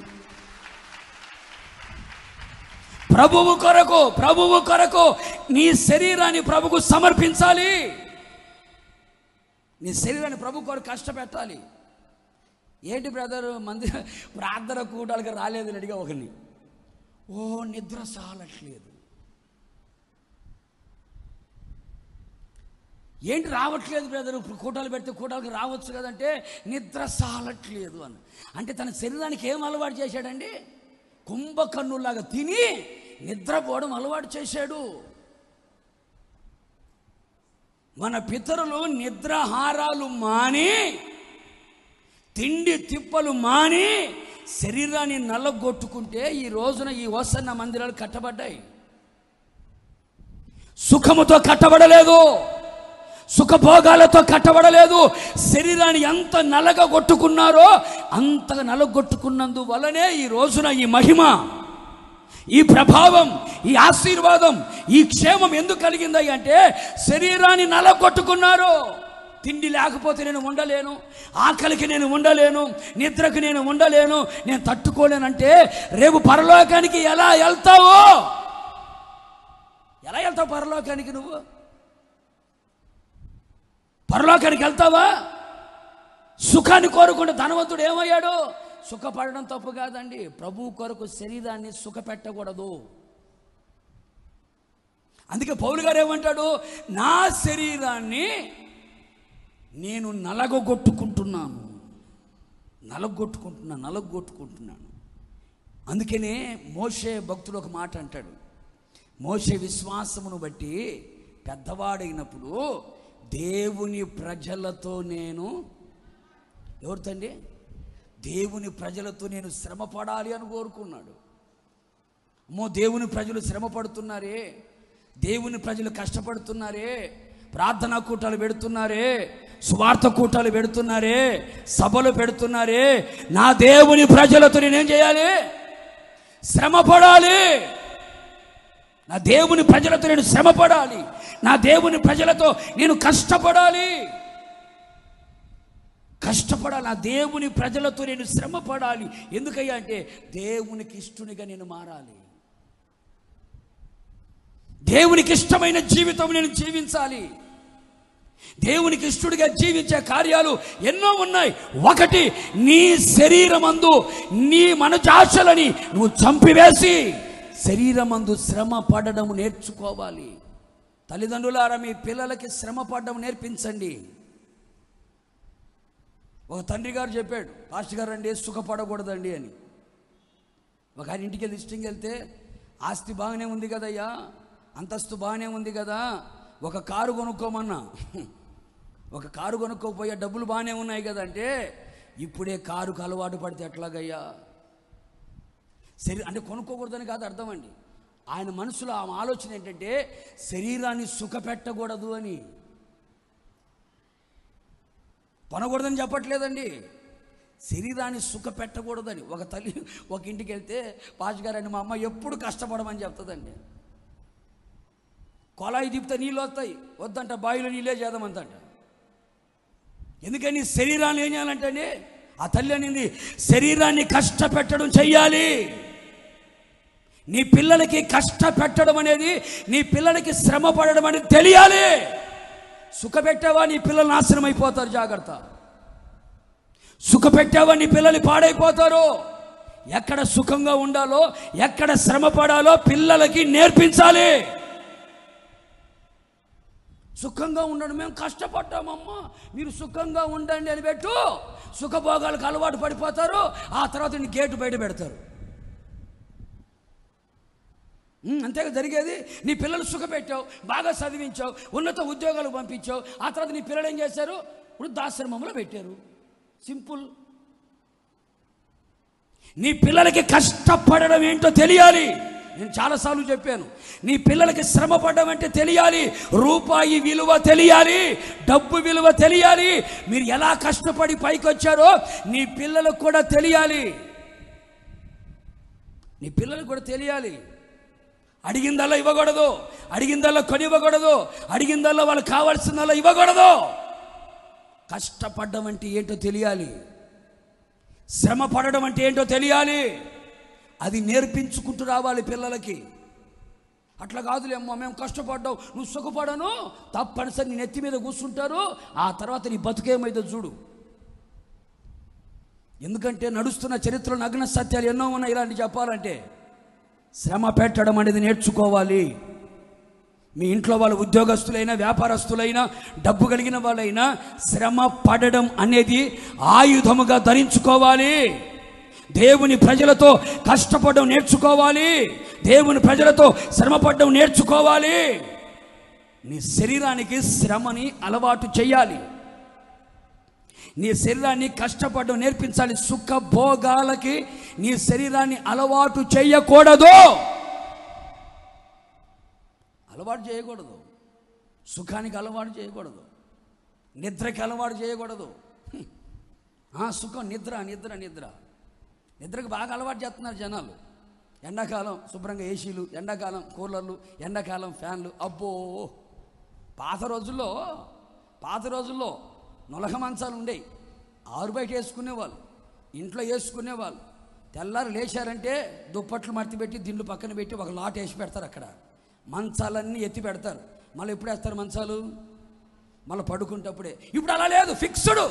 ప్రభువు కొరకు ప్రభువు కొరకు నీ శరీరాన్ని ప్రభుకు సమర్పించాలి నీ శరీరాన్ని ప్రభు కొరకు కష్టపెట్టాలి ఏంటి బ్రదర్ మంది ప్రార్థన కూటాలకి రాలేదు అని అడిగా ఒకరిని ఓ నిద్ర సాలట్లేదు ఏంటి రావట్లేదు బ్రదర్ ఇప్పుడు కూటాలు పెడితే కూటాలకు రావచ్చు కదంటే నిద్ర సాలట్లేదు అని అంటే తన శరీరానికి ఏం అలవాటు చేశాడండి కుంభకన్నులాగా తిని నిద్రపోవడం అలవాటు చేశాడు మన పితరులు నిద్రాహారాలు మాని తిండి తిప్పలు మాని శరీరాన్ని నల్లగొట్టుకుంటే ఈ రోజున ఈ వసన్న మందిరాలు కట్టబడ్డాయి సుఖముతో కట్టబడలేదు సుఖభోగాలతో కట్టబడలేదు శరీరాన్ని ఎంత నలగగొట్టుకున్నారో అంతగా నలగొట్టుకున్నందు వలనే ఈ రోజున ఈ మహిమ ఈ ప్రభావం ఈ ఆశీర్వాదం ఈ క్షేమం ఎందుకు కలిగింది అంటే శరీరాన్ని నలగొట్టుకున్నారు తిండి లేకపోతే నేను ఉండలేను ఆకలికి నేను ఉండలేను నిద్రకు నేను ఉండలేను నేను తట్టుకోలేనంటే రేపు పరలోకానికి ఎలా వెళ్తావు ఎలా వెళ్తావు పరలోకానికి నువ్వు పరలోకానికి వెళ్తావా సుఖాన్ని కోరుకుంటే ధనవంతుడు ఏమయ్యాడు సుఖపడడం తప్పు కాదండి ప్రభు కొరకు శరీరాన్ని సుఖపెట్టకూడదు అందుకే పౌలు గారు ఏమంటాడు నా శరీరాన్ని నేను నలగొట్టుకుంటున్నాను నలగొట్టుకుంటున్నాను నలగొట్టుకుంటున్నాను అందుకనే మోషే భక్తుడు ఒక మాట అంటాడు మోషే విశ్వాసమును బట్టి పెద్దవాడైనప్పుడు దేవుని ప్రజలతో నేను ఎవరితండి దేవుని ప్రజలతో నేను శ్రమ పడాలి అని కోరుకున్నాడు అమ్మో దేవుని ప్రజలు శ్రమ పడుతున్నారే దేవుని ప్రజలు కష్టపడుతున్నారే ప్రార్థనా కూటాలు పెడుతున్నారే స్వార్థ కూటాలు పెడుతున్నారే సభలు పెడుతున్నారే నా దేవుని ప్రజలతో నేనేం చేయాలి శ్రమ పడాలి నా దేవుని ప్రజలతో నేను శ్రమ పడాలి నా దేవుని ప్రజలతో నేను కష్టపడాలి కష్టపడాలి నా దేవుని ప్రజలతో నేను శ్రమ పడాలి ఎందుకయ్యా అంటే దేవునికి ఇష్టునిగా నేను మారాలి దేవునికి ఇష్టమైన జీవితం నేను జీవించాలి దేవునికి ఇష్టడుగా జీవించే కార్యాలు ఎన్నో ఉన్నాయి ఒకటి నీ శరీరమందు నీ మనజాశలని నువ్వు చంపివేసి శరీరమందు శ్రమ పడడం నేర్చుకోవాలి తల్లిదండ్రులారా మీ పిల్లలకి శ్రమ పడడం నేర్పించండి ఒక తండ్రి గారు చెప్పాడు పాస్టర్ గారు అండి సుఖపడకూడదండి అని ఒక ఆయన ఇంటికి వెళ్ళి ఇష్టంగా వెళ్తే ఆస్తి బాగానే ఉంది కదయ్యా అంతస్తు బాగానే ఉంది కదా ఒక కారు కొనుక్కోమన్నా ఒక కారు కొనుక్కోపోయా డబ్బులు బాగానే ఉన్నాయి కదంటే ఇప్పుడే కారుకు అలవాటు పడితే ఎట్లాగయ్యా శరీ అంటే కొనుక్కోకూడదని కాదు అర్థం అండి ఆయన మనసులో ఆ ఆలోచన ఏంటంటే శరీరాన్ని సుఖపెట్టకూడదు అని కొనకూడదని చెప్పట్లేదండి శరీరాన్ని సుఖ పెట్టకూడదని ఒక తల్లి ఒక ఇంటికి వెళ్తే పాజగారని మా అమ్మ ఎప్పుడు కష్టపడమని చెప్తుందండి కొలాయి తిప్పితే నీళ్ళు వస్తాయి వద్దంట బావిలో నీళ్ళే చేద్దామంతంట ఎందుకని శరీరాన్ని ఏం చేయాలంటే అండి ఆ తల్లి అనింది శరీరాన్ని కష్టపెట్టడం చెయ్యాలి నీ పిల్లలకి కష్టపెట్టడం అనేది నీ పిల్లలకి శ్రమ పడడం అనేది తెలియాలి సుఖపెట్టావా నీ పిల్లలు నాశనం అయిపోతారు జాగ్రత్త సుఖపెట్టావా నీ పిల్లలు పాడైపోతారు ఎక్కడ సుఖంగా ఉండాలో ఎక్కడ శ్రమ పడాలో పిల్లలకి నేర్పించాలి సుఖంగా ఉండడం మేము కష్టపడ్డామమ్మా మీరు సుఖంగా ఉండండి అని పెట్టు సుఖభోగాలకు అలవాటు పడిపోతారు ఆ తర్వాత నీ గేటు బయట పెడతారు ఉమ్, అంతేగా జరిగేది నీ పిల్లలు సుఖపెట్టావు బాగా చదివించావు ఉన్నత ఉద్యోగాలు పంపించావు ఆ తర్వాత నీ పిల్లలు ఏం చేశారు వృద్ధాశ్రమంలో పెట్టారు సింపుల్ నీ పిల్లలకి కష్టపడడం ఏంటో తెలియాలి నేను చాలాసార్లు చెప్పాను నీ పిల్లలకి శ్రమ పడడం అంటే తెలియాలి రూపాయి విలువ తెలియాలి డబ్బు విలువ తెలియాలి మీరు ఎలా కష్టపడి పైకి వచ్చారో నీ పిల్లలకు కూడా తెలియాలి నీ పిల్లలకు కూడా తెలియాలి అడిగిందల్లా ఇవ్వకూడదు అడిగిందల్లా కొనివ్వకూడదు అడిగిందల్లా వాళ్ళకి కావాల్సిందల్లా ఇవ్వకూడదు కష్టపడ్డం అంటే ఏంటో తెలియాలి శ్రమ పడడం అంటే ఏంటో తెలియాలి అది నేర్పించుకుంటూ రావాలి పిల్లలకి అట్లా కాదులేమ్మా మేము కష్టపడ్డావు నువ్వు సుఖపడను తప్పనిసరి నీ నెత్తి మీద కూర్చుంటారు ఆ తర్వాత నీ బతుకేమైందో చూడు ఎందుకంటే నడుస్తున్న చరిత్రలో నగ్న సత్యాలు ఎన్నో ఉన్నాయి ఇలాంటి చెప్పాలంటే శ్రమ పెట్టడం అనేది నేర్చుకోవాలి మీ ఇంట్లో వాళ్ళ ఉద్యోగస్తులైనా వ్యాపారస్తులైనా డబ్బు కలిగిన వాళ్ళైనా శ్రమ పడడం అనేది ఆయుధముగా ధరించుకోవాలి దేవుని ప్రజలతో కష్టపడడం నేర్చుకోవాలి దేవుని ప్రజలతో శ్రమపడడం నేర్చుకోవాలి నీ శరీరానికి శ్రమని అలవాటు చేయాలి నీ శరీరాన్ని కష్టపడడం నేర్పించాలి సుఖ భోగాలకి నీ శరీరాన్ని అలవాటు చేయకూడదు అలవాటు చేయకూడదు సుఖానికి అలవాటు చేయకూడదు నిద్రకి అలవాటు చేయకూడదు హ్మ్. ఆ సుఖం నిద్ర నిద్ర నిద్ర నిద్రకు బాగా అలవాటు చేస్తున్నారు జనాలు ఎండాకాలం శుభ్రంగా ఏసీలు ఎండాకాలం కూలర్లు ఎండాకాలం ఫ్యాన్లు అబ్బో పాత రోజుల్లో పాత రోజుల్లో నొలక మంచాలు ఉండేవి ఆరు బయట వేసుకునేవాళ్ళు ఇంట్లో వేసుకునేవాళ్ళు తెల్లారు లేచారంటే దుప్పట్లు మడత పెట్టి దిండు పక్కన పెట్టి ఒక లాట్ వేసి పెడతారు అక్కడ మంచాలన్నీ ఎత్తి పెడతారు మళ్ళీ ఎప్పుడు వేస్తారు మంచాలు మళ్ళీ పడుకుంటప్పుడే ఇప్పుడు అలా లేదు ఫిక్స్డ్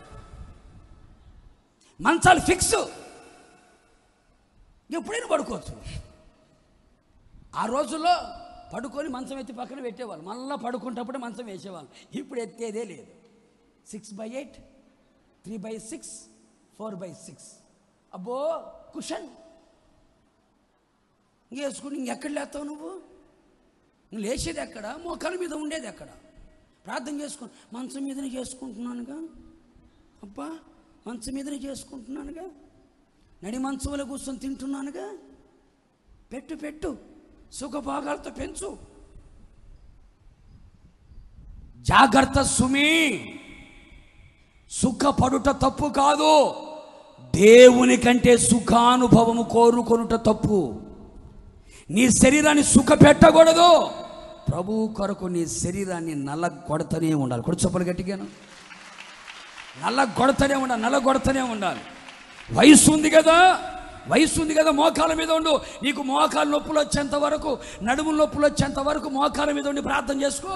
మంచాలు ఫిక్స్ ఎప్పుడైనా పడుకోవచ్చు ఆ రోజుల్లో పడుకొని మంచం ఎత్తి పక్కన పెట్టేవాళ్ళు మళ్ళీ పడుకుంటప్పుడే మంచం వేసేవాళ్ళు ఇప్పుడు ఎత్తేదే లేదు six by eight three by six four by six అబ్బో కుషన్ వేసుకుని ఇంకెక్కడ లేస్తావు నువ్వు నువ్వు లేచేది ఎక్కడ మోకాల మీద ఉండేది ఎక్కడ ప్రార్థన చేసుకుని మంచం మీదనే చేసుకుంటున్నానుగా అబ్బా మంచం మీదనే చేసుకుంటున్నానుగా నడి మంచంలో కూర్చొని తింటున్నానుగా పెట్టు పెట్టు సుఖభోగాలతో పెంచు జాగ్రత్త సుమి సుఖపడుట తప్పు కాదు దేవుని కంటే సుఖానుభవము కోరుకొనుట తప్పు నీ శరీరాన్ని సుఖ పెట్టకూడదు ప్రభు కొరకు నీ శరీరాన్ని నల్ల కొడతనే ఉండాలి కొడు చొప్పలు గట్టిగాను నల్ల కొడతనే ఉండాలి నల్ల కొడతనే ఉండాలి వయసు ఉంది కదా వయసు ఉంది కదా మోకాల మీద ఉండు నీకు మోకాలు నొప్పులు వచ్చేంత వరకు నడుము నొప్పులు వచ్చేంత వరకు మోకాల మీద ఉండి ప్రార్థన చేసుకో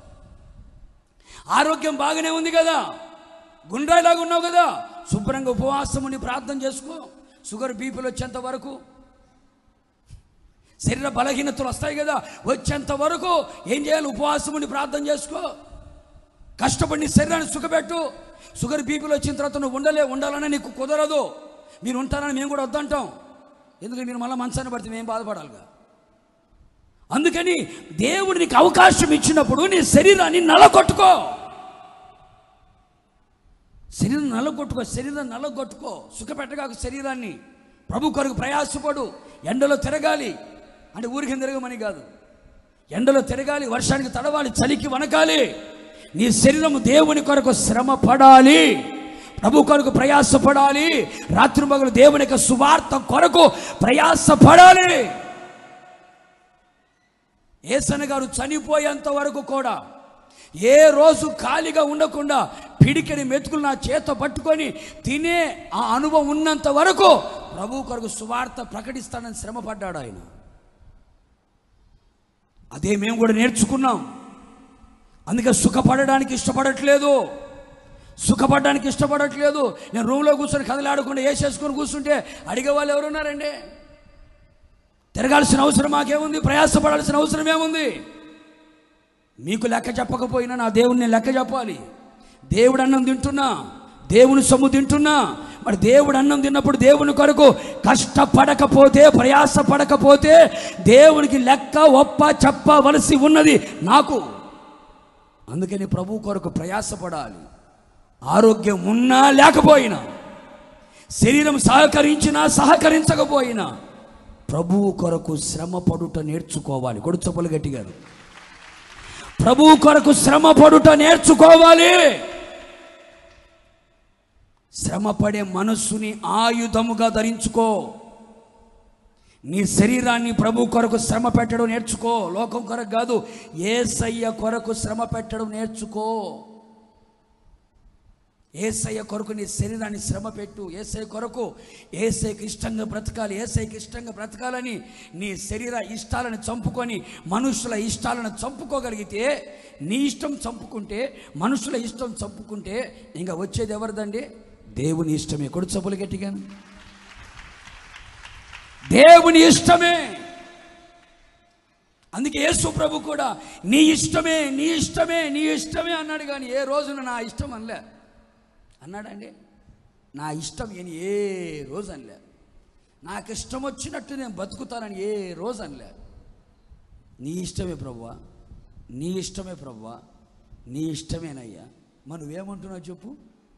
ఆరోగ్యం బాగానే ఉంది కదా గుండ్రాయిలాగా ఉన్నావు కదా శుభ్రంగా ఉపవాసం ఉండి ప్రార్థన చేసుకో షుగర్ బీపీలు వచ్చేంత వరకు శరీర బలహీనతలు వస్తాయి కదా వచ్చేంత వరకు ఏం చేయాలి ఉపవాసం ఉండి ప్రార్థన చేసుకో కష్టపడి నీ శరీరాన్ని సుఖపెట్టు షుగర్ బీపీలు వచ్చిన తర్వాత నువ్వు ఉండలే ఉండాలని నీకు కుదరదు మీరు ఉంటారని మేము కూడా వద్దంటాం ఎందుకంటే మీరు మళ్ళీ మంచాన్ని పడితే మేము బాధపడాలిగా అందుకని దేవుడు నీకు అవకాశం ఇచ్చినప్పుడు నీ శరీరాన్ని నలగొట్టుకో శరీరం నల్లగొట్టుకో శరీరం నల్లగొట్టుకో సుఖపెట్టగాక శరీరాన్ని ప్రభు కొరకు ప్రయాసపడు ఎండలో తిరగాలి అంటే ఊరికి తిరగమని కాదు ఎండలో తిరగాలి వర్షానికి తడవాలి చలికి వనకాలి నీ శరీరం దేవుని కొరకు శ్రమ పడాలి ప్రభు కొరకు ప్రయాసపడాలి రాత్రి మగలు దేవుని యొక్క సువార్త కొరకు ప్రయాసపడాలి ఏసన గారు చనిపోయేంత వరకు కూడా ఏ రోజు ఖాళీగా ఉండకుండా పిడికిడి మెతుకులు నా చేత పట్టుకొని తినే ఆ అనుభవం ఉన్నంత వరకు ప్రభు కొరకు సువార్త ప్రకటిస్తానని శ్రమపడ్డాడు ఆయన అదే మేము కూడా నేర్చుకున్నాం అందుకే సుఖపడడానికి ఇష్టపడట్లేదు సుఖపడడానికి ఇష్టపడట్లేదు నేను రూమ్లో కూర్చొని కదలాడకుండా వేసేసుకొని కూర్చుంటే అడిగే వాళ్ళు ఎవరున్నారండి తిరగాల్సిన అవసరం మాకేముంది ప్రయాసపడాల్సిన అవసరం ఏముంది మీకు లెక్క చెప్పకపోయినా నా దేవుడిని లెక్క చెప్పాలి దేవుడు అన్నం తింటున్నా దేవుని సొమ్ము తింటున్నా మరి దేవుడు అన్నం తిన్నప్పుడు దేవుని కొరకు కష్టపడకపోతే ప్రయాస పడకపోతే దేవునికి లెక్క ఒప్ప చెప్పవలసి ఉన్నది నాకు అందుకని ప్రభు కొరకు ప్రయాసపడాలి ఆరోగ్యం ఉన్నా లేకపోయినా శరీరం సహకరించినా సహకరించకపోయినా ప్రభువు కొరకు శ్రమ పడుట నేర్చుకోవాలి కొడుచొప్పలు గట్టిగారు ప్రభువు కొరకు శ్రమ పడుట నేర్చుకోవాలి శ్రమ పడే మనస్సుని ఆయుధముగా ధరించుకో నీ శరీరాన్ని ప్రభు కొరకు శ్రమ పెట్టడం నేర్చుకో లోకం కొరకు కాదు ఏసయ్య కొరకు శ్రమ పెట్టడం నేర్చుకో ఏసయ్య కొరకు నీ శరీరాన్ని శ్రమ పెట్టు ఏసయ్య కొరకు ఏసైకి ఇష్టంగా బ్రతకాలి ఏసైకి ఇష్టంగా బ్రతకాలని నీ శరీర ఇష్టాలను చంపుకొని మనుషుల ఇష్టాలను చంపుకోగలిగితే నీ ఇష్టం చంపుకుంటే మనుషుల ఇష్టం చంపుకుంటే ఇంకా వచ్చేది ఎవరిదండి దేవుని ఇష్టమే కొడు చప్పులు గట్టిగా దేవుని ఇష్టమే అందుకే యేసు ప్రభు కూడా నీ ఇష్టమే నీ ఇష్టమే నీ ఇష్టమే అన్నాడు కానీ ఏ రోజున నా ఇష్టం అనలే అన్నాడండి నా ఇష్టం అని ఏ రోజు అనలే నాకు ఇష్టం వచ్చినట్టు నేను బతుకుతానని ఏ రోజు అనలే నీ ఇష్టమే ప్రభువా నీ ఇష్టమే ప్రభువా నీ ఇష్టమేనయ్యా మరి నువ్వేమంటున్నావు చెప్పు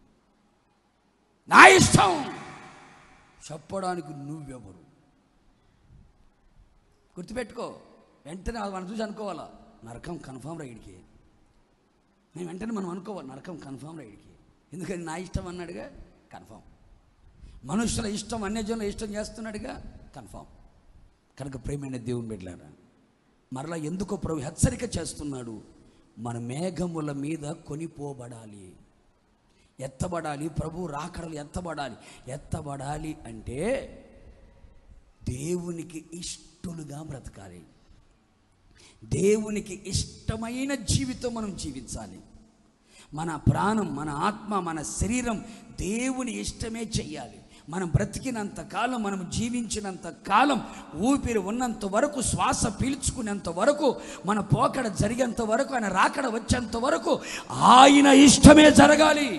నా ఇష్టం చెప్పడానికి నువ్వెవరు గుర్తుపెట్టుకో వెంటనే మనం చూసి అనుకోవాలా నరకం కన్ఫామ్ రైడ్కి నేను వెంటనే మనం అనుకోవాలి నరకం కన్ఫామ్ రైడ్కి ఎందుకని నా ఇష్టం అన్నాడుగా కన్ఫామ్ మనుషుల ఇష్టం అన్యజనుల ఇష్టం చేస్తున్నాడుగా కన్ఫామ్ కనుక ప్రేమైన దేవుని బిడ్డలారా మరలా ఎందుకో ప్రభు హెచ్చరిక చేస్తున్నాడు మన మేఘముల మీద కొనిపోబడాలి ఎత్తబడాలి ప్రభు రాకడలు ఎత్తబడాలి ఎత్తబడాలి అంటే దేవునికి ఇష్టలుగా బ్రతకాలి దేవునికి ఇష్టమైన జీవితం మనం జీవించాలి మన ప్రాణం మన ఆత్మ మన శరీరం దేవుని ఇష్టమే చెయ్యాలి మనం బ్రతికినంత కాలం మనం జీవించినంత కాలం ఊపిరి ఉన్నంత వరకు శ్వాస పీల్చుకునేంత వరకు మన పోకడ జరిగేంత వరకు ఆయన రాకడ వచ్చేంత వరకు ఆయన ఇష్టమే జరగాలి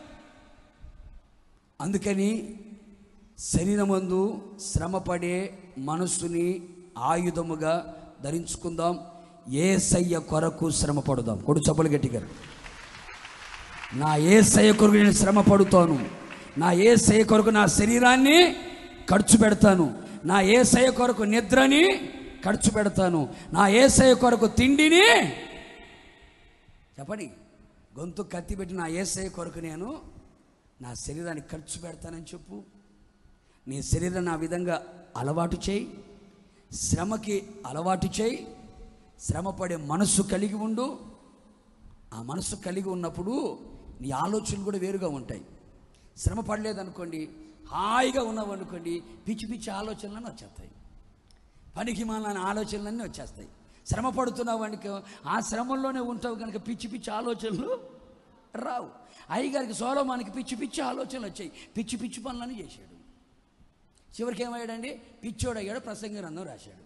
అందుకని శరీరమందు శ్రమపడే మనస్సుని ఆయుధముగా ధరించుకుందాం ఏసయ్య కొరకు శ్రమ పడుదాం కొడు చప్పలు గట్టిగా నా ఏసయ్య కొరకు నేను శ్రమ పడుతాను నా ఏసయ్య కొరకు నా శరీరాన్ని ఖర్చు పెడతాను నా ఏసయ్య కొరకు నిద్రని ఖర్చు పెడతాను నా ఏసయ్య కొరకు తిండిని చెప్పండి గొంతు కత్తి పెట్టి నా ఏసయ్య కొరకు నేను నా శరీరాన్ని ఖర్చు పెడతానని చెప్పు నీ శరీరం ఆ విధంగా అలవాటు చేయి శ్రమకి అలవాటు చేయి శ్రమపడే మనస్సు కలిగి ఉండు ఆ మనస్సు కలిగి ఉన్నప్పుడు నీ ఆలోచనలు కూడా వేరుగా ఉంటాయి శ్రమ పడలేదనుకోండి హాయిగా ఉన్నావు అనుకోండి పిచ్చి పిచ్చి ఆలోచనలన్నీ వచ్చేస్తాయి పనికి మాలిన ఆలోచనలన్నీ వచ్చేస్తాయి శ్రమ పడుతున్నావు అనుకో ఆ శ్రమంలోనే ఉంటావు కనుక పిచ్చి పిచ్చి ఆలోచనలు రావు అయ్యగారికి సోలోమానికి పిచ్చి పిచ్చి ఆలోచనలు వచ్చాయి పిచ్చి పిచ్చి పనులని చేశాడు చివరికి ఏమయ్యాడండి పిచ్చోడు అయ్యాడు ప్రసంగ గ్రంథం రాశాడు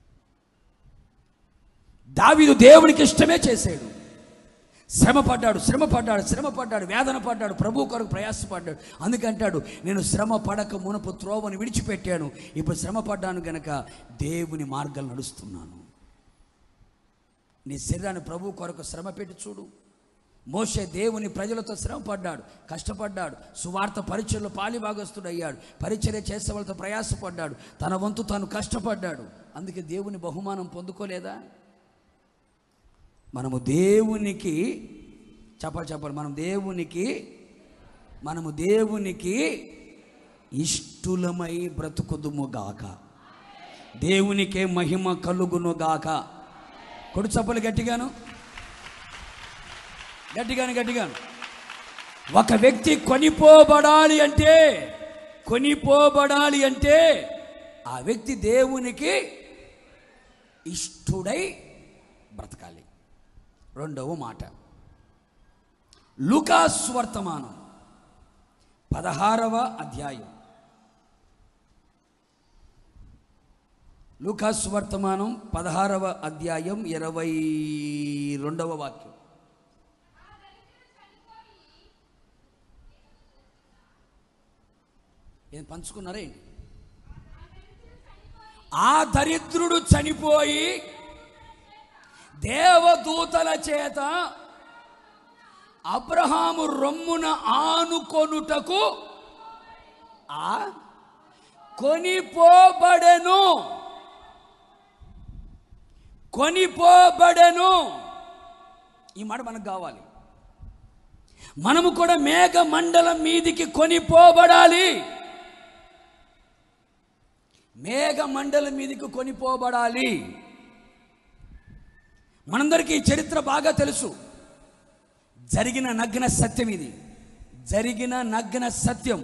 దావీదు దేవునికి ఇష్టమే చేశాడు శ్రమ పడ్డాడు శ్రమ పడ్డాడు శ్రమ పడ్డాడు వేదన పడ్డాడు ప్రభు కొరకు ప్రయాసపడ్డాడు అందుకంటాడు నేను శ్రమ పడక మునపు త్రోవని విడిచిపెట్టాను ఇప్పుడు శ్రమ పడ్డాను గనక దేవుని మార్గాలు నడుస్తున్నాను నీ శరీరాన్ని ప్రభు కొరకు శ్రమ పెట్టి చూడు మోషే దేవుని ప్రజలతో శ్రమ పడ్డాడు కష్టపడ్డాడు సువార్త పరిచయలో పాలిభాగస్తుడు అయ్యాడు పరిచర్య చేసే వాళ్ళతో ప్రయాసపడ్డాడు తన వంతు తాను కష్టపడ్డాడు అందుకే దేవుని బహుమానం పొందుకోలేదా మనము దేవునికి చెప్పాలి చెప్పాలి మనం దేవునికి మనము దేవునికి ఇష్టులమై బ్రతుకుదుము గాక దేవునికే మహిమ కలుగును గాక కొడు చప్పలు గట్టిగాను గట్టిగాను గట్టిగాను ఒక వ్యక్తి కొనిపోబడాలి అంటే కొనిపోబడాలి అంటే ఆ వ్యక్తి దేవునికి ఇష్టుడై బ్రతకాలి రెండవ మాట లూకాస్ వర్తమానం పదహారవ అధ్యాయం లూకాస్ వర్తమానం పదహారవ అధ్యాయం ఇరవై రెండవ వాక్యం ఏం పంచుకున్నారా ఏంటి ఆ దరిద్రుడు చనిపోయి దేవదూతల చేత అబ్రహాము రొమ్మున ఆనుకొనుటకు ఆ కొనిపోబడెను కొనిపోబడెను ఈ మాట మనకు కావాలి మనము కూడా మేఘ మండలం మీదికి కొనిపోబడాలి మేఘ మండలం మీదకి కొనిపోబడాలి మనందరికీ ఈ చరిత్ర బాగా తెలుసు జరిగిన నగ్న సత్యం ఇది జరిగిన నగ్న సత్యం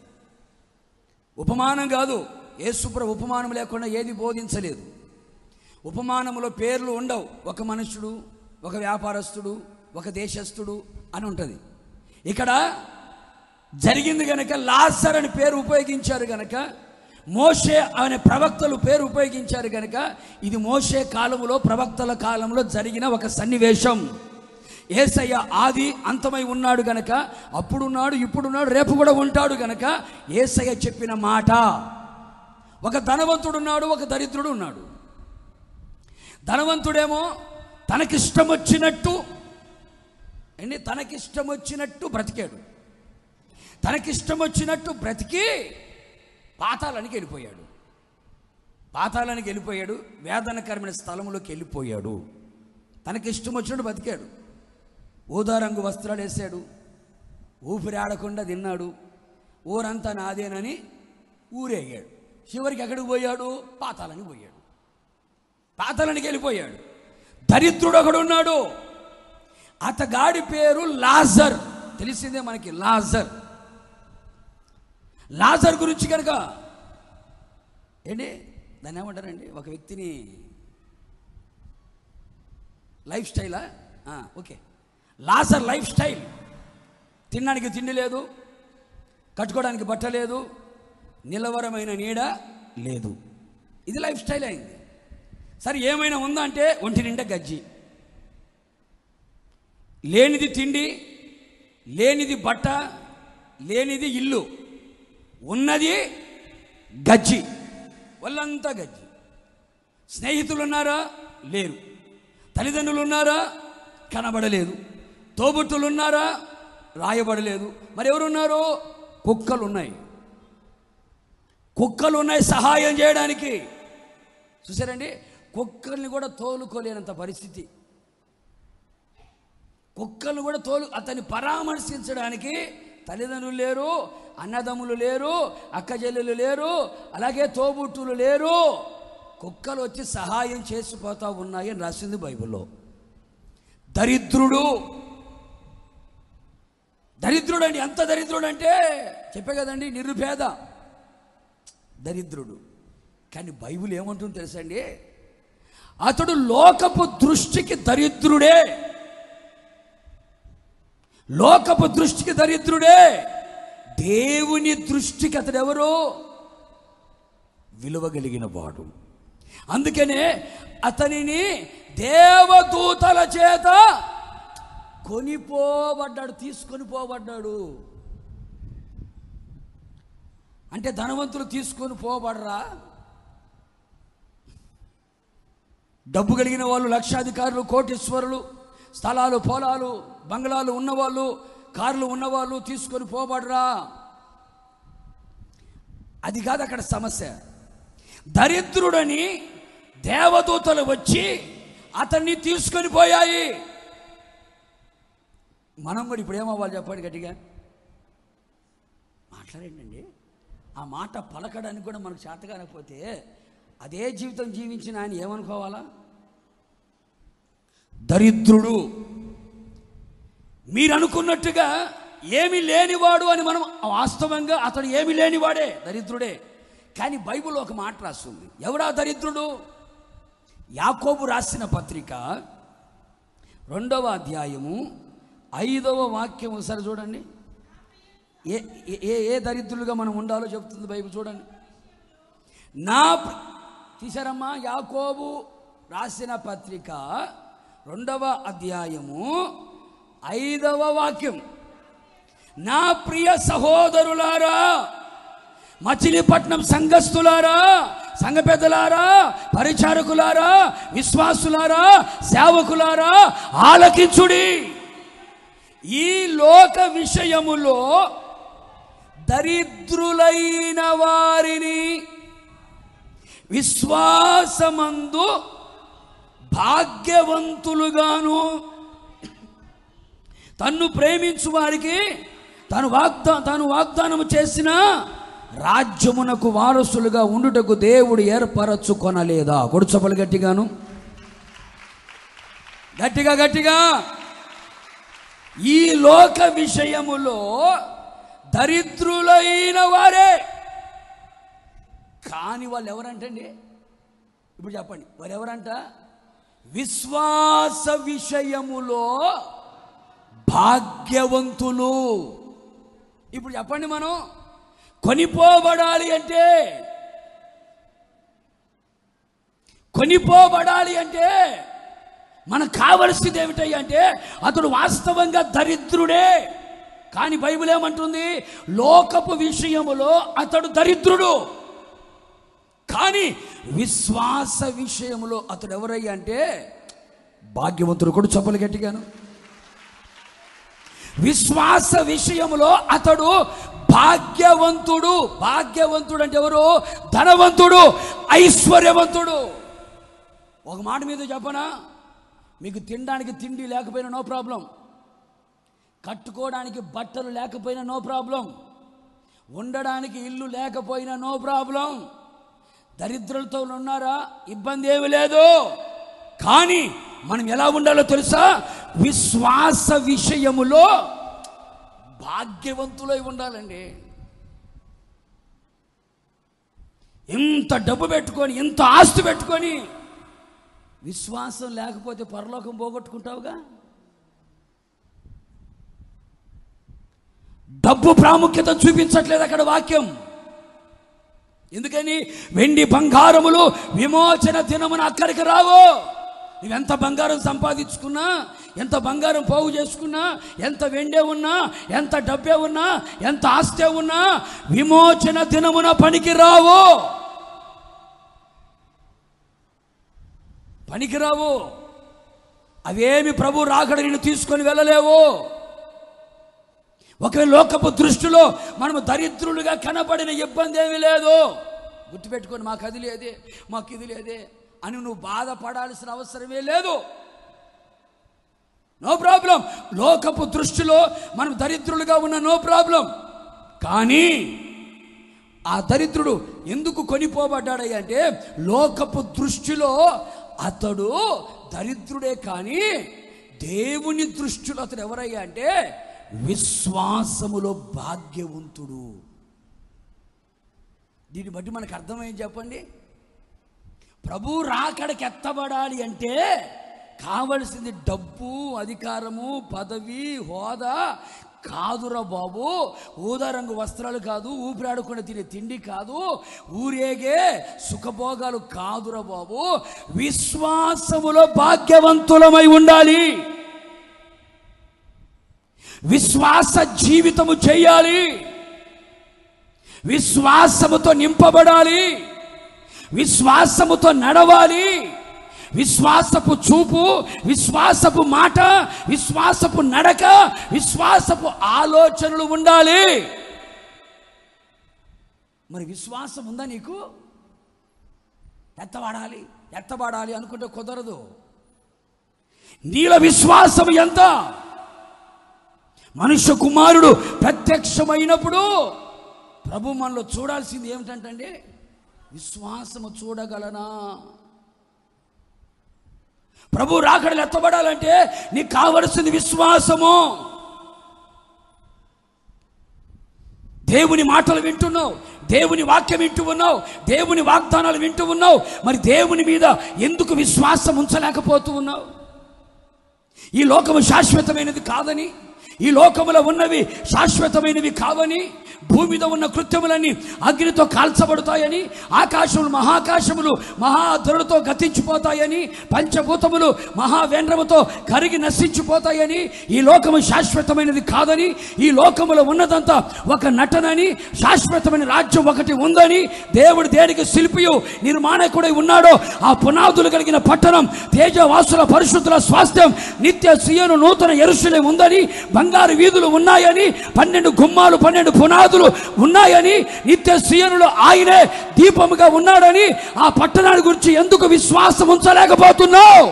ఉపమానం కాదు యేసుప్ర ఉపమానం లేకుండా ఏది బోధించలేదు ఉపమానములో పేర్లు ఉండవు ఒక మనుషుడు ఒక వ్యాపారస్తుడు ఒక దేశస్థుడు అని ఉంటుంది ఇక్కడ జరిగింది గనక లాజర్ అని పేరు ఉపయోగించారు గనక మోషే అనే ప్రవక్తలు పేరు ఉపయోగించారు గనక ఇది మోషే కాలములో ప్రవక్తల కాలంలో జరిగిన ఒక సన్నివేశం ఏసయ్య ఆది అంతమై ఉన్నాడు గనక అప్పుడున్నాడు ఇప్పుడున్నాడు రేపు కూడా ఉంటాడు గనక ఏసయ్య చెప్పిన మాట ఒక ధనవంతుడు ఉన్నాడు ఒక దరిద్రుడు ఉన్నాడు ధనవంతుడేమో తనకిష్టం వచ్చినట్టు అండి తనకిష్టం వచ్చినట్టు బ్రతికాడు తనకిష్టం వచ్చినట్టు బ్రతికి పాతాళానికి వెళ్ళిపోయాడు పాతాళానికి వెళ్ళిపోయాడు వేదనకరమైన స్థలంలోకి వెళ్ళిపోయాడు తనకిష్టం వచ్చినట్టు బతికాడు ఊదారంగు వస్త్రాలు వేసాడు ఊపిరి ఆడకుండా తిన్నాడు ఊరంతా నాదేనని ఊరేగాడు చివరికి ఎక్కడికి పోయాడు పాతాళానికి పోయాడు పాతాళానికి వెళ్ళిపోయాడు దరిద్రుడు ఒకడు ఉన్నాడు అతగాడి పేరు లాజర్ తెలిసిందే మనకి లాజర్ లాజర్ గురించి కనుక ఏంటి దాన్ని ఏమంటారండి ఒక వ్యక్తిని లైఫ్ స్టైలా ఆ, ఓకే లాజర్ లైఫ్ స్టైల్ తినడానికి తిండి లేదు కట్టుకోవడానికి బట్ట లేదు నిలవరమైన నీడ లేదు ఇది లైఫ్ స్టైల్ అయింది సరే ఏమైనా ఉందా అంటే ఒంటి నిండా గజ్జి లేనిది తిండి లేనిది బట్ట లేనిది ఇల్లు ఉన్నది గజ్జి వాళ్ళంతా గజ్జి స్నేహితులు ఉన్నారా లేరు తల్లిదండ్రులు ఉన్నారా కనబడలేదు తోబుట్టులు ఉన్నారా రాయబడలేదు మరి ఎవరున్నారు కుక్కలు ఉన్నాయి కుక్కలు ఉన్నాయి సహాయం చేయడానికి చూసారండి కుక్కల్ని కూడా తోలుకోలేనంత పరిస్థితి కుక్కలు కూడా తోలు అతన్ని పరామర్శించడానికి తల్లిదండ్రులు లేరు అన్నదమ్ములు లేరు అక్క చెల్లెలు లేరు అలాగే తోబుట్టులు లేరు కుక్కలు వచ్చి సహాయం చేసిపోతా ఉన్నాయి అని రాసింది బైబిల్లో దరిద్రుడు దరిద్రుడు అండి ఎంత దరిద్రుడు అంటే చెప్పే కదండి నిరుపేద దరిద్రుడు కానీ బైబిల్ ఏమంటుంది తెలుసండి అతడు లోకపు దృష్టికి దరిద్రుడే లోకపు దృష్టికి దరిద్రుడే దేవుని దృష్టికి అతడు ఎవరు విలువ కలిగిన వాడు అందుకనే అతనిని దేవదూతల చేత కొనిపోబడ్డాడు తీసుకొని పోబడ్డాడు అంటే ధనవంతులు తీసుకొని పోబడరా డబ్బు కలిగిన వాళ్ళు లక్షాధికారులు కోటీశ్వరులు స్థలాలు పొలాలు బంగ్లాలు ఉన్నవాళ్ళు కార్లు ఉన్నవాళ్ళు తీసుకొని పోబడరా అది కాదు అక్కడ సమస్య దరిద్రుడని దేవదూతలు వచ్చి అతన్ని తీసుకొని పోయాయి మనం కూడా ఇప్పుడు ఏమవ్వాలి చెప్పండి గట్టిగా మాట్లాడండి ఆ మాట పలకడానికి కూడా మనకు చేత కాకపోతే అదే జీవితం జీవించిన ఆయన ఏమనుకోవాలా దరిద్రుడు మీరు అనుకున్నట్టుగా ఏమి లేనివాడు అని మనం వాస్తవంగా అతడు ఏమి లేనివాడే దరిద్రుడే కానీ బైబిల్ ఒక మాట రాస్తుంది ఎవడా దరిద్రుడు యాకోబు రాసిన పత్రిక రెండవ అధ్యాయము ఐదవ వాక్యం ఒకసారి చూడండి ఏ ఏ- ఏ ఏ దరిద్రులుగా మనం ఉండాలో చెప్తుంది బైబిల్ చూడండి నా ప్రి- తీశారమ్మా యాకోబు రాసిన పత్రిక రెండవ అధ్యాయము ఐదవ వాక్యం నా ప్రియ సహోదరులారా మచిలీపట్నం సంఘస్థులారా సంఘ పెద్దలారా పరిచారకులారా విశ్వాసులారా సేవకులారా ఆలకించుడి ఈ లోక విషయములో దరిద్రులైన వారిని విశ్వాసమందు భాగ్యవంతులుగాను తన్ను ప్రేమించు వారికి తను వాగ్దా తాను వాగ్దానం చేసిన రాజ్యమునకు వారసులుగా ఉండుటకు దేవుడు ఏర్పరచుకొనలేదా కొడుచపలు గట్టిగాను గట్టిగా గట్టిగా ఈ లోక విషయములో దరిద్రులైన వారే కాని వాళ్ళు ఎవరంటండి ఇప్పుడు చెప్పండి వారు ఎవరంట విశ్వాస విషయములో భాగ్యవంతులు ఇప్పుడు చెప్పండి మనం కొనిపోబడాలి అంటే కొనిపోబడాలి అంటే మనకు కావలసింది ఏమిటయ్యా అంటే అతడు వాస్తవంగా దరిద్రుడే కానీ బైబిల్ ఏమంటుంది లోకపు విషయములో అతడు దరిద్రుడు కానీ విశ్వాస విషయంలో అతడు ఎవరయ్యా అంటే భాగ్యవంతుడు కూడా చెప్పలు గట్టిగాను విశ్వాస విషయంలో అతడు భాగ్యవంతుడు భాగ్యవంతుడు అంటే ఎవరు ధనవంతుడు ఐశ్వర్యవంతుడు ఒక మాట మీద చెప్పనా మీకు తినడానికి తిండి లేకపోయినా నో ప్రాబ్లం కట్టుకోవడానికి బట్టలు లేకపోయినా నో ప్రాబ్లం ఉండడానికి ఇల్లు లేకపోయినా నో ప్రాబ్లం దరిద్రులతో ఉన్నారా ఇబ్బంది ఏమి లేదు కానీ మనం ఎలా ఉండాలో తెలుసా విశ్వాస విషయములో భాగ్యవంతులై ఉండాలండి ఇంత డబ్బు పెట్టుకొని ఇంత ఆస్తి పెట్టుకొని విశ్వాసం లేకపోతే పరలోకం పోగొట్టుకుంటావుగా డబ్బు ప్రాముఖ్యత చూపించట్లేదు అక్కడ వాక్యం ఎందుకని వెండి బంగారములు విమోచన దినమున అక్కడికి రావు నువ్వెంత బంగారం సంపాదించుకున్నా ఎంత బంగారం పోగు చేసుకున్నా ఎంత వెండే ఉన్నా ఎంత డబ్బే ఉన్నా ఎంత ఆస్తే ఉన్నా విమోచన దినమున పనికి రావు పనికిరావు అవేమి ప్రభు రాకడ నిన్ను తీసుకొని వెళ్ళలేవు ఒకవేళ లోకపు దృష్టిలో మనము దరిద్రులుగా కనబడిన ఇబ్బంది ఏమీ లేదు గుర్తుపెట్టుకొని మాకు అది లేదే మాకు ఇది లేదే అని నువ్వు బాధపడాల్సిన అవసరమే లేదు నో ప్రాబ్లం లోకపు దృష్టిలో మనం దరిద్రులుగా ఉన్న నో ప్రాబ్లం కానీ ఆ దరిద్రుడు ఎందుకు కొనిపోబడ్డాడయ్య అంటే లోకపు దృష్టిలో అతడు దరిద్రుడే కానీ దేవుని దృష్టిలో అతడు ఎవరయ్యా అంటే విశ్వాసములో భాగ్యవంతుడు దీన్ని బట్టి మనకు అర్థమైంది చెప్పండి ప్రభు రాకడకి ఎత్తబడాలి అంటే కావలసింది డబ్బు అధికారము పదవి హోదా కాదురా బాబు ఊదారంగు వస్త్రాలు కాదు ఊపిరాడుకుని తినే తిండి కాదు ఊరేగే సుఖభోగాలు కాదురా బాబు విశ్వాసములో భాగ్యవంతులమై ఉండాలి విశ్వాస జీవితము చేయాలి విశ్వాసముతో నింపబడాలి విశ్వాసముతో నడవాలి విశ్వాసపు చూపు విశ్వాసపు మాట విశ్వాసపు నడక విశ్వాసపు ఆలోచనలు ఉండాలి మరి విశ్వాసం ఉందా నీకు ఎత్తబడాలి ఎత్తబడాలి అనుకుంటే కుదరదు నీల విశ్వాసం ఎంత మనుష్య కుమారుడు ప్రత్యక్షమైనప్పుడు ప్రభు మనలో చూడాల్సింది ఏమిటంటే విశ్వాసము చూడగలనా ప్రభు రాకడలు ఎత్తబడాలంటే నీకు కావలసింది విశ్వాసము దేవుని మాటలు వింటున్నావు దేవుని వాక్యం వింటూ ఉన్నావు దేవుని వాగ్దానాలు వింటూ ఉన్నావు మరి దేవుని మీద ఎందుకు విశ్వాసం ఉంచలేకపోతూ ఉన్నావు ఈ లోకము శాశ్వతమైనది కాదని ఈ లోకములో ఉన్నవి శాశ్వతమైనవి కావని భూమి మీద ఉన్న కృత్యములన్నీ అగ్నితో కాల్చబడతాయని ఆకాశములు మహాకాశములు మహాధరులతో గతించిపోతాయని పంచభూతములు మహావేంద్రముతో కరిగి నశించిపోతాయని ఈ లోకము శాశ్వతమైనది కాదని ఈ లోకములో ఉన్నదంతా ఒక నటనని శాశ్వతమైన రాజ్యం ఒకటి ఉందని దేవుడు దేనికి శిల్పియు నిర్మాణకుడై ఉన్నాడో ఆ పునాదులు కలిగిన పట్టణం తేజవాసుల పరిశుద్ధుల స్వాస్థ్యం నిత్య సియను నూతన ఎరుసలే ఉందని బంగారు వీధులు ఉన్నాయని పన్నెండు గుమ్మాలు పన్నెండు పునాదులు ఉన్నాయని నిత్య సియనులు ఆయనే దీపముగా ఉన్నాడని ఆ పట్టణాన్ని గురించి ఎందుకు విశ్వాసం ఉంచలేకపోతున్నావు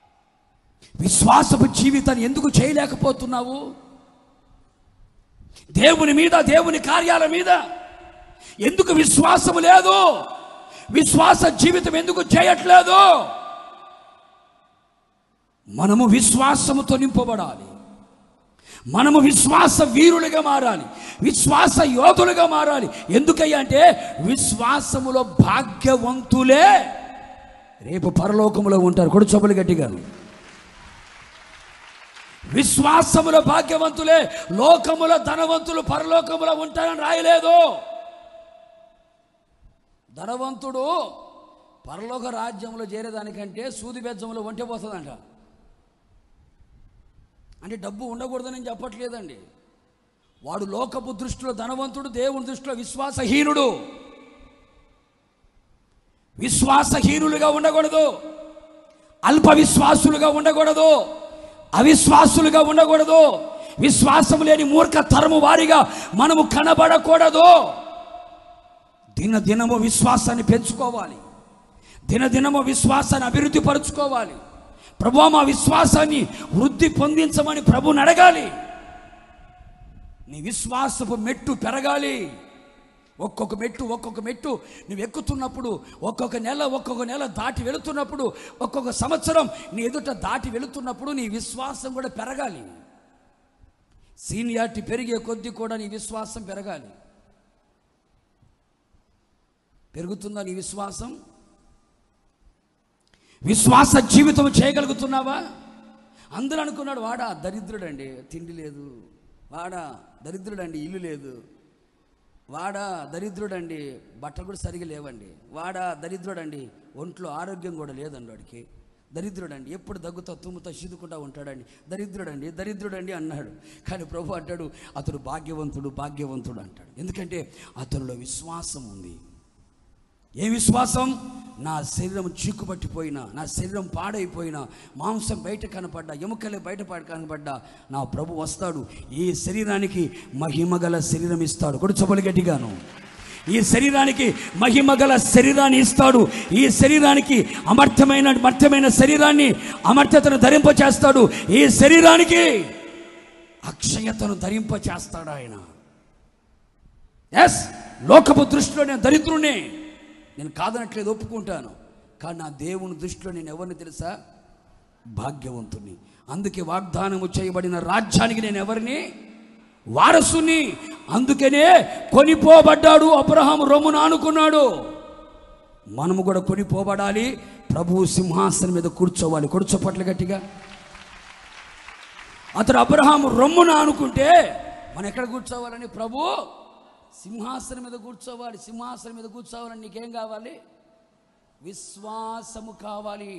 విశ్వాసపు జీవితాన్ని ఎందుకు చేయలేకపోతున్నావు దేవుని మీద దేవుని కార్యాల మీద ఎందుకు విశ్వాసం లేదు విశ్వాస జీవితం ఎందుకు చేయట్లేదు మనము విశ్వాసముతో నింపబడాలి మనము విశ్వాస వీరులుగా మారాలి విశ్వాస యోధులుగా మారాలి ఎందుకయ్యా అంటే విశ్వాసములో భాగ్యవంతులే రేపు పరలోకములో ఉంటారు కొడు చొప్పులు గట్టిగా విశ్వాసములో భాగ్యవంతులే లోకములో ధనవంతులు పరలోకములో ఉంటారని రాయలేదు ధనవంతుడు పరలోక రాజ్యంలో చేరేదానికంటే సూది బెజ్జంలో ఒంటె పోతుందంట అంటే డబ్బు ఉండకూడదని చెప్పట్లేదండి వాడు లోకపు దృష్టిలో ధనవంతుడు దేవుని దృష్టిలో విశ్వాసహీనుడు విశ్వాసహీనులుగా ఉండకూడదు అల్ప విశ్వాసులుగా ఉండకూడదు అవిశ్వాసులుగా ఉండకూడదు విశ్వాసం లేని మూర్ఖ తరము వారిగా మనము కనబడకూడదు దిన దినము విశ్వాసాన్ని పెంచుకోవాలి దినదినము విశ్వాసాన్ని అభివృద్ధి పరుచుకోవాలి ప్రభు మా విశ్వాసాన్ని వృద్ధి పొందించమని ప్రభుని అడగాలి నీ విశ్వాసపు మెట్టు పెరగాలి ఒక్కొక్క మెట్టు ఒక్కొక్క మెట్టు నువ్వు ఎక్కుతున్నప్పుడు ఒక్కొక్క నెల ఒక్కొక్క నెల దాటి వెళుతున్నప్పుడు ఒక్కొక్క సంవత్సరం నీ ఎదుట దాటి వెళుతున్నప్పుడు నీ విశ్వాసం కూడా పెరగాలి సీనియారిటీ పెరిగే కొద్దీ కూడా నీ విశ్వాసం పెరగాలి పెరుగుతుందా నీ విశ్వాసం విశ్వాస జీవితం చేయగలుగుతున్నావా అందరూ అనుకున్నాడు వాడా దరిద్రుడండి తిండి లేదు వాడా దరిద్రుడండి ఇల్లు లేదు వాడా దరిద్రుడండి బట్టలు కూడా సరిగా లేవండి వాడా దరిద్రుడండి ఒంట్లో ఆరోగ్యం కూడా లేదండి వాడికి దరిద్రుడండి ఎప్పుడు దగ్గుతో తుమ్ముతో చీదుకుంటా ఉంటాడండి దరిద్రుడండి దరిద్రుడండి అన్నాడు కానీ ప్రభు అంటాడు అతడు భాగ్యవంతుడు భాగ్యవంతుడు అంటాడు ఎందుకంటే అతనిలో విశ్వాసం ఉంది ఏ విశ్వాసం నా శరీరం చిక్కుపట్టిపోయినా నా శరీరం పాడైపోయినా మాంసం బయట కనపడ్డా ఎముకలే బయట పడ కనపడ్డా నా ప్రభు వస్తాడు ఈ శరీరానికి మహిమగల శరీరం ఇస్తాడు కొడు చొప్పలు గట్టిగాను ఈ శరీరానికి మహిమగల శరీరాన్ని ఇస్తాడు ఈ శరీరానికి అమర్థమైన మర్థమైన శరీరాన్ని అమర్థతను ధరింపచేస్తాడు ఈ శరీరానికి అక్షయతను ధరింపచేస్తాడు ఆయన ఎస్ లోకపు దృష్టిలో నేను దరిద్రునే నేను కాదనట్లేదు ఒప్పుకుంటాను కానీ నా దేవుని దృష్టిలో నేను ఎవరిని తెలుసా భాగ్యవంతుని అందుకే వాగ్దానము చేయబడిన రాజ్యానికి నేను ఎవరిని వారసుని అందుకనే కొనిపోబడ్డాడు అబ్రహాము రొమ్మును ఆనుకున్నాడు మనము కూడా కొనిపోబడాలి ప్రభువు సింహాసనం మీద కూర్చోవాలి కూర్చోపట్ల గట్టిగా అతడు అబ్రహాము రొమ్మును ఆనుకుంటే మనం ఎక్కడ కూర్చోవాలని ప్రభు సింహాసనం మీద కూర్చోవాలి సింహాసనం మీద కూర్చోవాలని నీకేం కావాలి విశ్వాసము కావాలి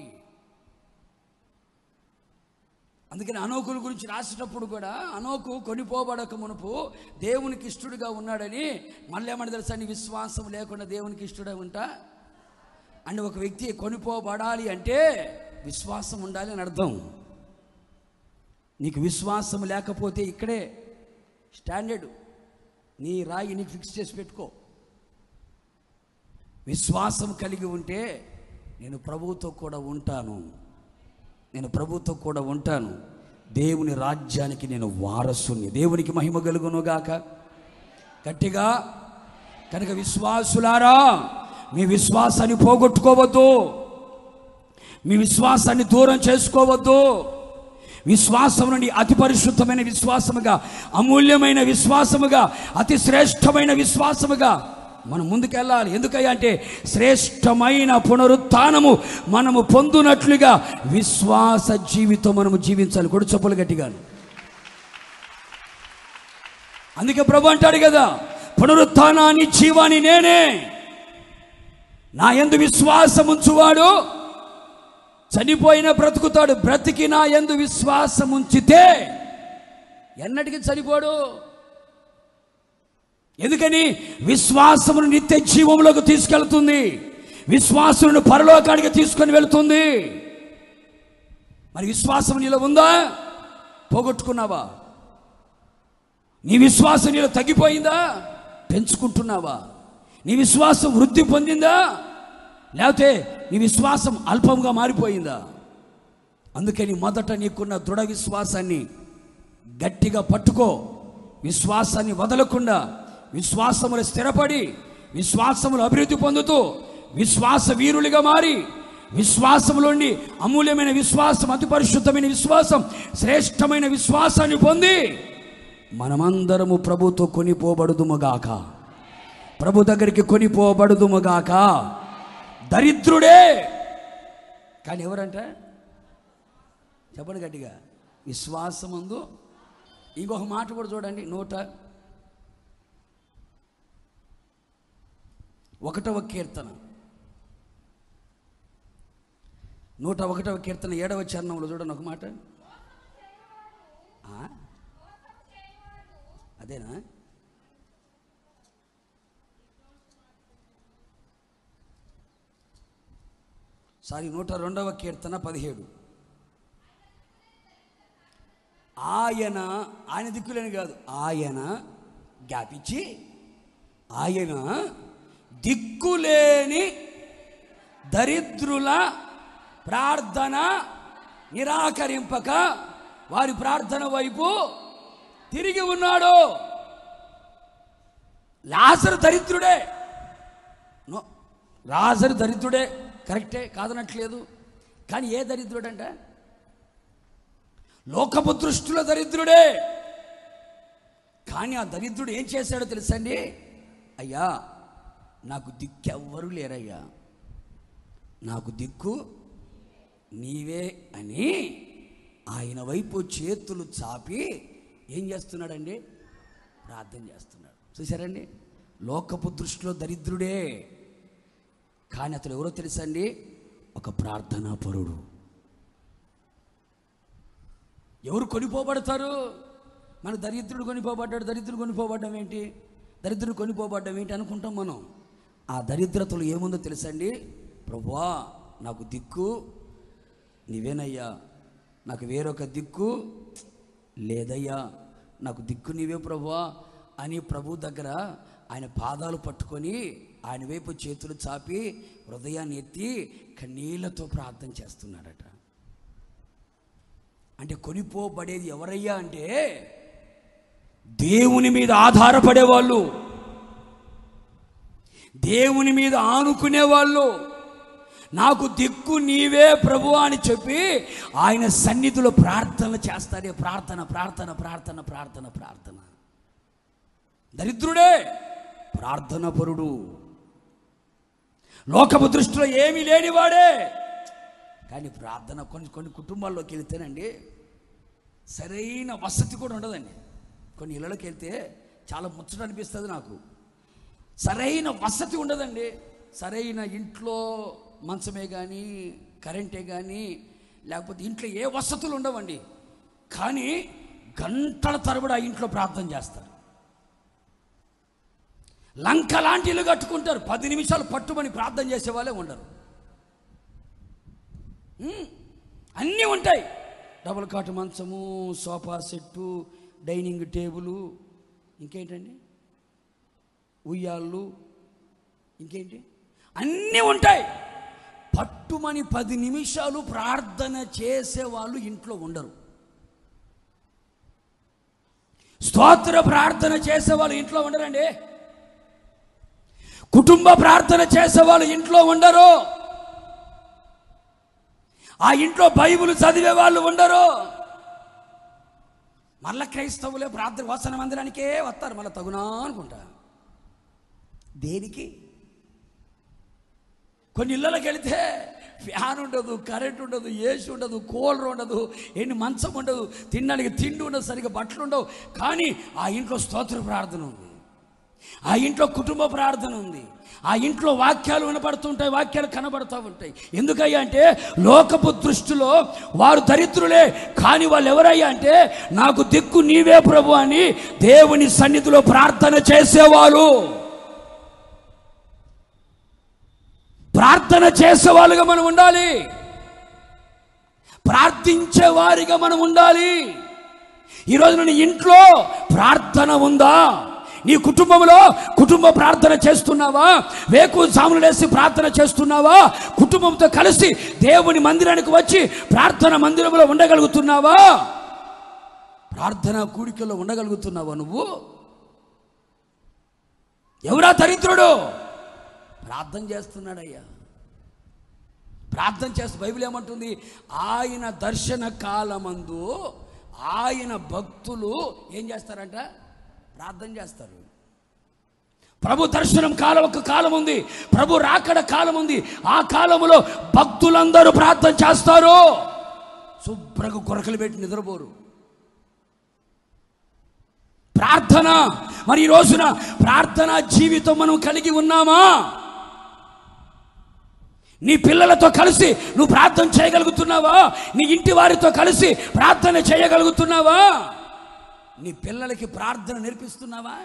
అందుకని అనోకుల గురించి రాసేటప్పుడు కూడా అనోకు కొనిపోబడక మునుపు దేవునికి ఇష్టడుగా ఉన్నాడని మళ్ళీ ఏమని తెలుసా నీ విశ్వాసం లేకుండా దేవునికి ఇష్టడే ఉంటా అంటే ఒక వ్యక్తి కొనిపోబడాలి అంటే విశ్వాసం ఉండాలి అని అర్థం నీకు విశ్వాసం లేకపోతే ఇక్కడే స్టాండర్డ్ నీ రాయి నీకు ఫిక్స్ చేసి పెట్టుకో విశ్వాసం కలిగి ఉంటే నేను ప్రభువుతో కూడా ఉంటాను నేను ప్రభువుతో కూడా ఉంటాను దేవుని రాజ్యానికి నేను వారసుని దేవునికి మహిమ కలుగునుగాక గట్టిగా కనుక విశ్వాసులారా మీ విశ్వాసాన్ని పోగొట్టుకోవద్దు మీ విశ్వాసాన్ని దూరం చేసుకోవద్దు విశ్వాసం నుండి అతి పరిశుద్ధమైన విశ్వాసముగా అమూల్యమైన విశ్వాసముగా అతి శ్రేష్టమైన విశ్వాసముగా మనం ముందుకెళ్ళాలి ఎందుకయ్యా అంటే శ్రేష్టమైన పునరుత్నము మనము పొందునట్లుగా విశ్వాస జీవితం మనము జీవించాలి కొడు చెప్పులు గట్టిగాను అందుకే ప్రభు అంటాడు కదా పునరుత్నాన్ని జీవాన్ని నేనే నా ఎందు విశ్వాసం ఉంచువాడు చనిపోయిన బ్రతుకుతాడు బ్రతికి నా ఎందు విశ్వాసం ఉంచితే ఎన్నటికి చనిపోడు ఎందుకని విశ్వాసమును నిత్య జీవంలోకి తీసుకెళ్తుంది విశ్వాసమును పరలోకానికి తీసుకొని వెళుతుంది మరి విశ్వాసం నీలో ఉందా పోగొట్టుకున్నావా నీ విశ్వాసం నీలో తగ్గిపోయిందా పెంచుకుంటున్నావా నీ విశ్వాసం వృద్ధి పొందిందా లేకపోతే నీ విశ్వాసం అల్పంగా మారిపోయిందా అందుకని మొదట నీకున్న దృఢ విశ్వాసాన్ని గట్టిగా పట్టుకో విశ్వాసాన్ని వదలకుండా విశ్వాసములు స్థిరపడి విశ్వాసములు అభివృద్ధి పొందుతూ విశ్వాస వీరులుగా మారి విశ్వాసములోని అమూల్యమైన విశ్వాసం అతి పరిశుద్ధమైన విశ్వాసం శ్రేష్టమైన విశ్వాసాన్ని పొంది మనమందరము ప్రభుతో కొనిపోబడుదుముగాక ప్రభు దగ్గరికి కొనిపోబడుదుముగాక దరిద్రుడే కానీ ఎవరంట చెప్పండి గట్టిగా విశ్వాసమందు ఇంకొక మాట కూడా చూడండి నూట ఒకటవ కీర్తన నూట ఒకటవ కీర్తన ఏడవ చరణంలో చూడండి ఒక మాట ఆ? అదేనా సారీ నూట రెండవ కీర్తన పదిహేడు ఆయన ఆయన దిక్కులేని కాదు ఆయన జ్ఞాపించి ఆయన దిక్కులేని దరిద్రుల ప్రార్థన నిరాకరింపక వారి ప్రార్థన వైపు తిరిగి ఉన్నాడు లాజరు దరిద్రుడే నో లాజరు దరిద్రుడే కరెక్టే కాదనట్లేదు కానీ ఏ దరిద్రుడంట లోకపు దృష్టిలో దరిద్రుడే కానీ ఆ దరిద్రుడు ఏం చేశాడో తెలుసండి అయ్యా నాకు దిక్కెవ్వరు లేరయ్యా నాకు దిక్కు నీవే అని ఆయన వైపు చేతులు చాపి ఏం చేస్తున్నాడండి ప్రార్థన చేస్తున్నాడు చూసారండి లోకపు దృష్టిలో దరిద్రుడే కానీ అతడు ఎవరో తెలుసండి ఒక ప్రార్థనా పరుడు ఎవరు కొనిపోబడతారు మన దరిద్రుడు కొనిపోబడ్డాడు దరిద్రుడు కొనిపోబడ్డం ఏంటి దరిద్రుడు కొనిపోబడ్డం ఏంటి అనుకుంటాం మనం ఆ దరిద్రతలు ఏముందో తెలుసండి ప్రభువా నాకు దిక్కు నీవేనయ్యా నాకు వేరొక దిక్కు లేదయ్యా నాకు దిక్కు నీవే ప్రభువా అని ప్రభు దగ్గర ఆయన పాదాలు పట్టుకొని ఆయన వైపు చేతులు చాపి హృదయాన్ని ఎత్తి కన్నీళ్లతో ప్రార్థన చేస్తున్నాడట అంటే కొనిపోబడేది ఎవరయ్యా అంటే దేవుని మీద ఆధారపడే వాళ్ళు దేవుని మీద ఆనుకునే వాళ్ళు నాకు దిక్కు నీవే ప్రభు అని చెప్పి ఆయన సన్నిధిలో ప్రార్థన చేస్తాడే ప్రార్థన ప్రార్థన ప్రార్థన ప్రార్థన ప్రార్థన దరిద్రుడే ప్రార్థన పరుడు లోకపు దృష్టిలో ఏమీ లేనివాడే కానీ ప్రార్థన కొన్ని కొన్ని కుటుంబాల్లోకి వెళ్తేనండి సరైన వసతి కూడా ఉండదండి కొన్ని ఇళ్ళలోకి వెళ్తే చాలా ముచ్చట అనిపిస్తుంది నాకు సరైన వసతి ఉండదండి సరైన ఇంట్లో మంచమే కానీ కరెంటే కానీ లేకపోతే ఇంట్లో ఏ వసతులు ఉండవండి కానీ గంటల తరబడి ఆ ఇంట్లో ప్రార్థన చేస్తారు లంక లాంటి ఇల్లు కట్టుకుంటారు పది నిమిషాలు పట్టుమని ప్రార్థన చేసే వాళ్ళే ఉండరు ఉమ్, అన్నీ ఉంటాయి డబుల్ కాటు మంచము సోఫా సెట్టు డైనింగ్ టేబుల్ ఇంకేంటండి ఉయ్యాళ్ళు ఇంకేంటి అన్నీ ఉంటాయి పట్టుమని పది నిమిషాలు ప్రార్థన చేసేవాళ్ళు ఇంట్లో ఉండరు స్తోత్ర ప్రార్థన చేసేవాళ్ళు ఇంట్లో ఉండరండి కుటుంబ ప్రార్థన చేసేవాళ్ళు ఇంట్లో ఉండరు ఆ ఇంట్లో బైబిల్ చదివే వాళ్ళు ఉండరు మళ్ళా క్రైస్తవులే ప్రార్థన వసన మందిరానికే వస్తారు మళ్ళీ తగునా అనుకుంటా దేనికి కొన్ని ఇళ్ళకి వెళితే ఫ్యాన్ ఉండదు కరెంట్ ఉండదు ఏసీ ఉండదు కూలర్ ఉండదు ఎన్ని మంచం ఉండదు తినడానికి తిండి ఉండదు సరిగ్గా బట్టలు ఉండవు కానీ ఆ ఇంట్లో స్తోత్ర ప్రార్థన ఉంది ఆ ఇంట్లో కుటుంబ ప్రార్థన ఉంది ఆ ఇంట్లో వాక్యాలు వినపడుతుంటాయి వాక్యాలు కనబడుతూ ఉంటాయి ఎందుకయ్యా అంటే లోకపు దృష్టిలో వారు దరిద్రులే కానీ వాళ్ళు ఎవరయ్యా అంటే నాకు దిక్కు నీవే ప్రభు అని దేవుని సన్నిధిలో ప్రార్థన చేసేవాళ్ళు ప్రార్థన చేసేవాళ్ళుగా మనం ఉండాలి ప్రార్థించే వారిగా మనం ఉండాలి ఈరోజు నీ ఇంట్లో ప్రార్థన ఉందా నీ కుటుంబంలో కుటుంబ ప్రార్థన చేస్తున్నావా వేకు సాములు వేసి ప్రార్థన చేస్తున్నావా కుటుంబంతో కలిసి దేవుని మందిరానికి వచ్చి ప్రార్థన మందిరంలో ఉండగలుగుతున్నావా ప్రార్థన కూడికలో ఉండగలుగుతున్నావా నువ్వు ఎవరా దరిద్రుడు ప్రార్థన చేస్తున్నాడయ్యా ప్రార్థన చేస్తూ బైబిల్ ఏమంటుంది ఆయన దర్శన కాలమందు ఆయన భక్తులు ఏం చేస్తారంట ప్రార్థన చేస్తారు ప్రభు దర్శనం కాలం ఒక కాలం ఉంది ప్రభు రాకడ కాలం ఉంది ఆ కాలములో భక్తులందరూ ప్రార్థన చేస్తారు శుభ్రంగా కొరకలు పెట్టి నిద్రపోరు ప్రార్థన మరి ఈ రోజున ప్రార్థన జీవితం మనం కలిగి ఉన్నామా నీ పిల్లలతో కలిసి నువ్వు ప్రార్థన చేయగలుగుతున్నావా నీ ఇంటి వారితో కలిసి ప్రార్థన చేయగలుగుతున్నావా నీ పిల్లలకి ప్రార్థన నేర్పిస్తున్నావా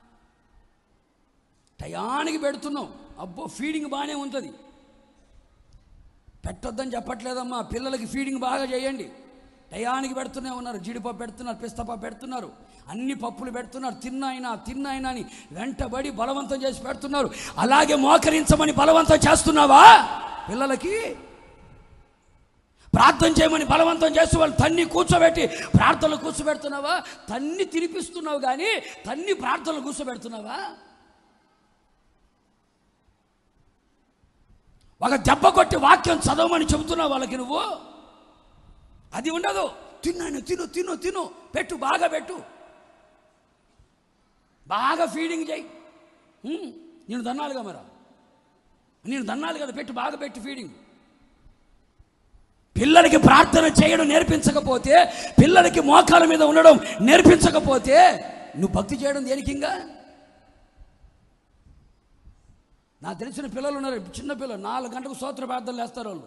టయానికి పెడుతున్నావు అబ్బో ఫీడింగ్ బాగానే ఉంటుంది పెట్టొద్దని చెప్పట్లేదమ్మా పిల్లలకి ఫీడింగ్ బాగా చేయండి టయానికి పెడుతూనే ఉన్నారు జీడిపప్పు పెడుతున్నారు పిస్తపప్పు పెడుతున్నారు అన్ని పప్పులు పెడుతున్నారు తిన్నాయినా తిన్నాయినా అని వెంటబడి బలవంతం చేసి పెడుతున్నారు అలాగే మోకరించమని బలవంతం చేస్తున్నావా పిల్లలకి ప్రార్థన చేయమని బలవంతం చేసి వాళ్ళు తన్ని కూర్చోబెట్టి ప్రార్థనలు కూర్చోబెడుతున్నావా తన్ని తినిపిస్తున్నావు కానీ తన్ని ప్రార్థనలు కూర్చోబెడుతున్నావా ఒక దెబ్బ కొట్టి వాక్యం చదవమని చెబుతున్నావు వాళ్ళకి నువ్వు అది ఉండదు తిన్నాను తిను తిను తిను పెట్టు బాగా పెట్టు బాగా ఫీడింగ్ చేయి ఉమ్, నేను దన్నాలుగా మరా నేను దన్నాలు కదా పెట్టు బాగా పెట్టు ఫీడింగ్ పిల్లలకి ప్రార్థన చేయడం నేర్పించకపోతే పిల్లలకి మోకాల మీద ఉండడం నేర్పించకపోతే నువ్వు భక్తి చేయడం దేనికింగా నాకు తెలిసిన పిల్లలు ఉన్నారు చిన్న పిల్లలు నాలుగు గంటలకు స్తోత్ర ప్రార్థనలు వేస్తారు వాళ్ళు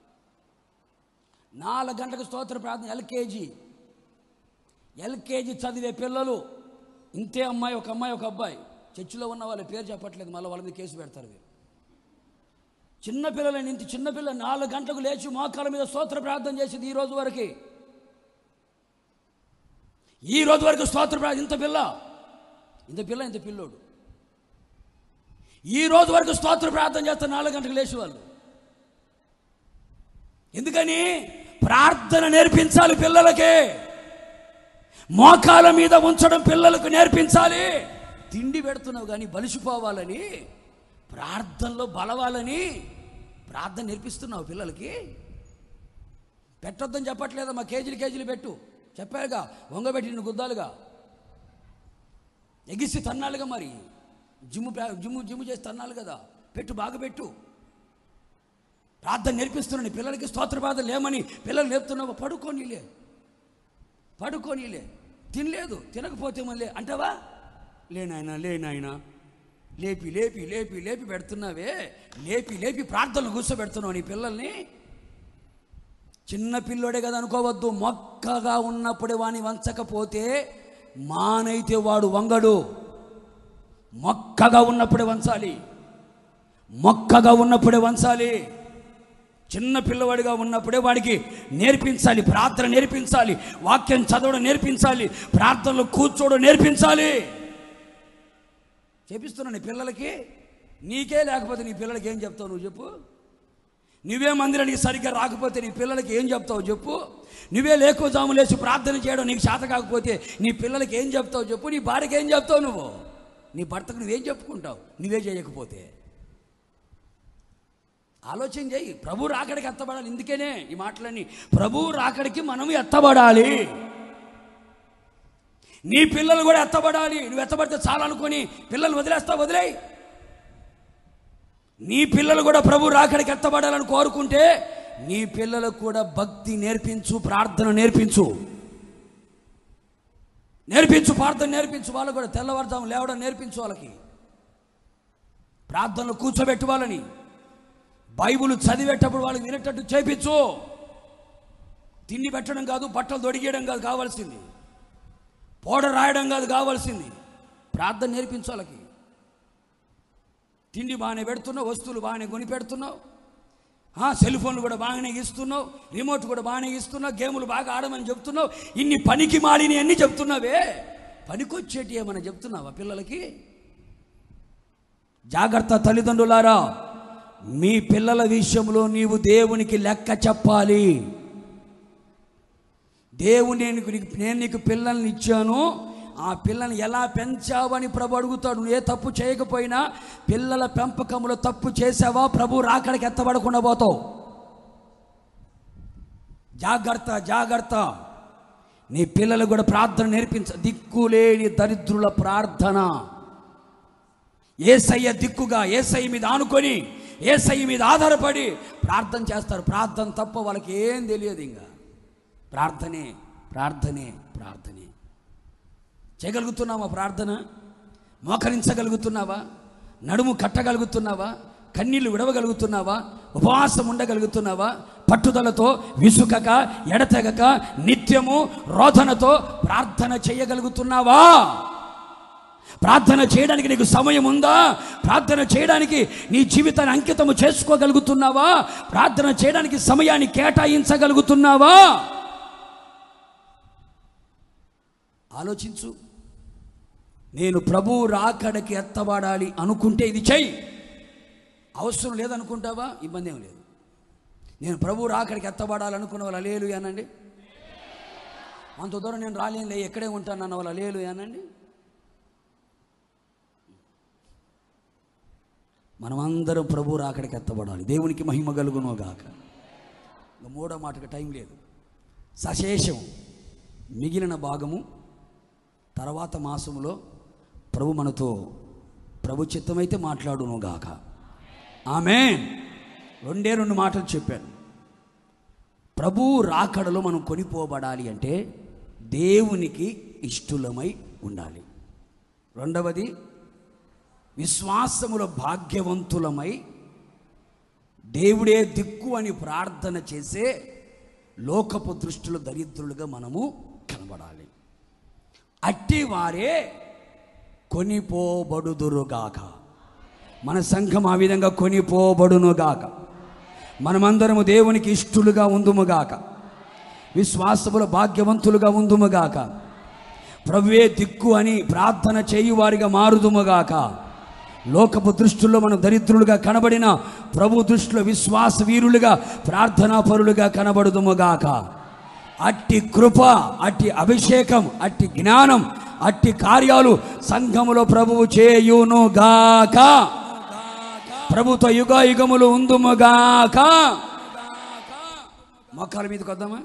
నాలుగు గంటలకు స్తోత్ర ప్రార్థన ఎల్కేజీ ఎల్కేజీ చదివే పిల్లలు ఇంతే అమ్మాయి ఒక అమ్మాయి ఒక అబ్బాయి చర్చిలో ఉన్న వాళ్ళ పేరు చెప్పట్లేదు మళ్ళీ వాళ్ళ మీద కేసు పెడతారు వీరు చిన్న పిల్లలని ఇంత చిన్న పిల్ల నాలుగు గంటలకు లేచి మోకాల మీద స్తోత్ర ప్రార్థన చేసింది ఈ రోజు వరకు ఈ రోజు వరకు స్తోత్ర ప్రార్థన ఇంత పిల్ల ఇంత పిల్ల ఇంత పిల్లోడు ఈ రోజు వరకు స్తోత్ర ప్రార్థన చేస్తారు నాలుగు గంటలకు లేచి వాళ్ళు ఎందుకని ప్రార్థన నేర్పించాలి పిల్లలకి మోకాల మీద ఉంచడం పిల్లలకు నేర్పించాలి తిండి పెడుతున్నావు కానీ బలిసిపోవాలని ప్రార్థనలో బలవాలని ప్రార్థన నేర్పిస్తున్నావు పిల్లలకి పెట్టొద్దని చెప్పట్లేదమ్మా కేజీలు కేజీలు పెట్టు చెప్పారుగా వంగబెట్టి నిన్ను గుద్దాలుగా ఎగిసి తన్నాలుగా మరి జిమ్ము ప్రా- జిమ్ము జిమ్ము చేసి తన్నాలి కదా పెట్టు బాగా పెట్టు ప్రార్థన నేర్పిస్తున్నాను పిల్లలకి స్తోత్ర ప్రార్థన లేమని పిల్లలు లేపుతున్నావు పడుకోనీలే పడుకోనీలే తినలేదు తినకపోతే మళ్ళీ అంటావా లేనాయనా లేనాయనా లేపి లేపి లేపి లేపి పెడుతున్నావే లేపి లేపి ప్రార్థనలు కూర్చోబెడుతున్నావు నీ పిల్లల్ని చిన్న పిల్లోడే కదా అనుకోవద్దు మొక్కగా ఉన్నప్పుడే వాని వంచకపోతే మానైతే వాడు వంగడు మొక్కగా ఉన్నప్పుడే వంచాలి మొక్కగా ఉన్నప్పుడే వంచాలి చిన్న పిల్లవాడిగా ఉన్నప్పుడే వాడికి నేర్పించాలి ప్రార్థన నేర్పించాలి వాక్యం చదవడం నేర్పించాలి ప్రార్థనలో కూర్చోవడం నేర్పించాలి చేపిస్తున్నాను పిల్లలకి నీకే లేకపోతే నీ పిల్లలకి ఏం చెప్తావు నువ్వు చెప్పు నువ్వే మందిరానికి సరిగ్గా రాకపోతే నీ పిల్లలకి ఏం చెప్తావు చెప్పు నువ్వే లేకోజాము లేచి ప్రార్థన చేయడం నీకు చేత కాకపోతే నీ పిల్లలకి ఏం చెప్తావు చెప్పు నీ భార్యకి ఏం చెప్తావు నువ్వు నీ భర్తకు నువ్వేం చెప్పుకుంటావు నువ్వే చేయకపోతే ఆలోచన చేయి ప్రభు రాకడికి ఎత్తబడాలి ఇందుకేనే ఈ మాటలన్నీ ప్రభు రాకడికి మనం ఎత్తబడాలి నీ పిల్లలు కూడా ఎత్తబడాలి నువ్వు ఎత్తబడితే చాలా అనుకొని పిల్లలు వదిలేస్తావు వదిలేయి నీ పిల్లలు కూడా ప్రభు రాకడికి ఎత్తబడాలని కోరుకుంటే నీ పిల్లలకు కూడా భక్తి నేర్పించు ప్రార్థన నేర్పించు నేర్పించు ప్రార్థన నేర్పించు వాళ్ళకు కూడా తెల్లవారుజాము లేవడం నేర్పించు వాళ్ళకి ప్రార్థనలు కూర్చోబెట్టు వాళ్ళని బైబుల్ చదివేటప్పుడు వాళ్ళకి వినేటట్టు చేపించు తిండి పెట్టడం కాదు బట్టలు దొడిగేయడం కాదు కావాల్సింది పౌడర్ రాయడం కాదు కావాల్సింది ప్రార్థన నేర్పించు వాళ్ళకి తిండి బాగానే పెడుతున్నావు వస్తువులు బాగానే కొని పెడుతున్నావు ఆ, సెల్ ఫోన్లు కూడా బాగానే ఇస్తున్నావు రిమోట్ కూడా బాగానే ఇస్తున్నావు గేములు బాగా ఆడమని చెప్తున్నావు ఇన్ని పనికి మాలిని అన్ని చెప్తున్నావే పనికొచ్చేటి ఏమన్నా చెప్తున్నావా పిల్లలకి జాగ్రత్త తల్లిదండ్రులారా మీ పిల్లల విషయంలో నీవు దేవునికి లెక్క చెప్పాలి దేవుని నేను నీకు- నేను నీకు పిల్లల్ని ఇచ్చాను ఆ పిల్లని ఎలా పెంచావని ప్రభు అడుగుతాడు నువ్వు ఏ తప్పు చేయకపోయినా పిల్లల పెంపకంలో తప్పు చేసావా ప్రభు రాకడికి ఎత్తబడకుండా పోతావు జాగ్రత్త జాగ్రత్త నీ పిల్లలు కూడా ప్రార్థన నేర్పించ దిక్కులేని దరిద్రుల ప్రార్థన ఏసయ్య దిక్కుగా ఏసయ్య మీద ఆనుకొని ఏసయ్య మీద ఆధారపడి ప్రార్థన చేస్తారు ప్రార్థన తప్ప వాళ్ళకి ఏం తెలియదు ఇంకా ప్రార్థనే ప్రార్థనే ప్రార్థనే చేయగలుగుతున్నావా ప్రార్థన మోకరించగలుగుతున్నావా నడుము కట్టగలుగుతున్నావా కన్నీళ్లు విడవగలుగుతున్నావా ఉపవాసం ఉండగలుగుతున్నావా పట్టుదలతో విసుకక ఎడతెగక నిత్యము రోధనతో ప్రార్థన చేయగలుగుతున్నావా ప్రార్థన చేయడానికి నీకు సమయం ఉందా ప్రార్థన చేయడానికి నీ జీవితాన్ని అంకితము చేసుకోగలుగుతున్నావా ప్రార్థన చేయడానికి సమయాన్ని కేటాయించగలుగుతున్నావా ఆలోచించు నేను ప్రభు రాకడకి ఎత్తబడాలి అనుకుంటే ఇది చెయ్యి అవసరం లేదనుకుంటావా ఇబ్బంది ఏం లేదు నేను ప్రభు రాకడికి ఎత్తబడాలి అనుకున్న వాళ్ళు లేలు అనండి అంత దూరం నేను రాలేనులే ఎక్కడే ఉంటాను అన్న వాళ్ళ లేలు అనండి మనమందరం ప్రభు రాకడికి ఎత్తబడాలి దేవునికి మహిమ కలుగునో గాక ఇక మూడో మాటకు టైం లేదు సశేషం మిగిలిన భాగము తర్వాత మాసములో ప్రభు మనతో ప్రభు చిత్తమైతే మాట్లాడును గాక ఆమె రెండే రెండు మాటలు చెప్పాను ప్రభు రాకడలో మనం కొనిపోబడాలి అంటే దేవునికి ఇష్టలమై ఉండాలి రెండవది విశ్వాసముల భాగ్యవంతులమై దేవుడే దిక్కు అని ప్రార్థన చేసే లోకపు దృష్టిలో దరిద్రులుగా మనము కనబడాలి అట్టి వారే కొనిపోబడుదురుగాక మన సంఘం ఆ విధంగా కొనిపోబడునుగాక మనమందరము దేవునికి ఇష్టలుగా ఉందుముగాక విశ్వాసముల భాగ్యవంతులుగా ఉందుముగాక ప్రభువే దిక్కు అని ప్రార్థన చేయువారిగా మారుదుముగాక లోకపు దృష్టిలో మనం దరిద్రులుగా కనబడిన ప్రభు దృష్టిలో విశ్వాస వీరులుగా ప్రార్థనా పరులుగా కనబడుదుముగాక అట్టి కృప అట్టి అభిషేకం అట్టి జ్ఞానం అట్టి కార్యాలు సంఘములో ప్రభువు చేయునుగాక ప్రభుత్వ యుగ యుగములు ఉందుముగాక మొక్కల మీదకి వద్దామా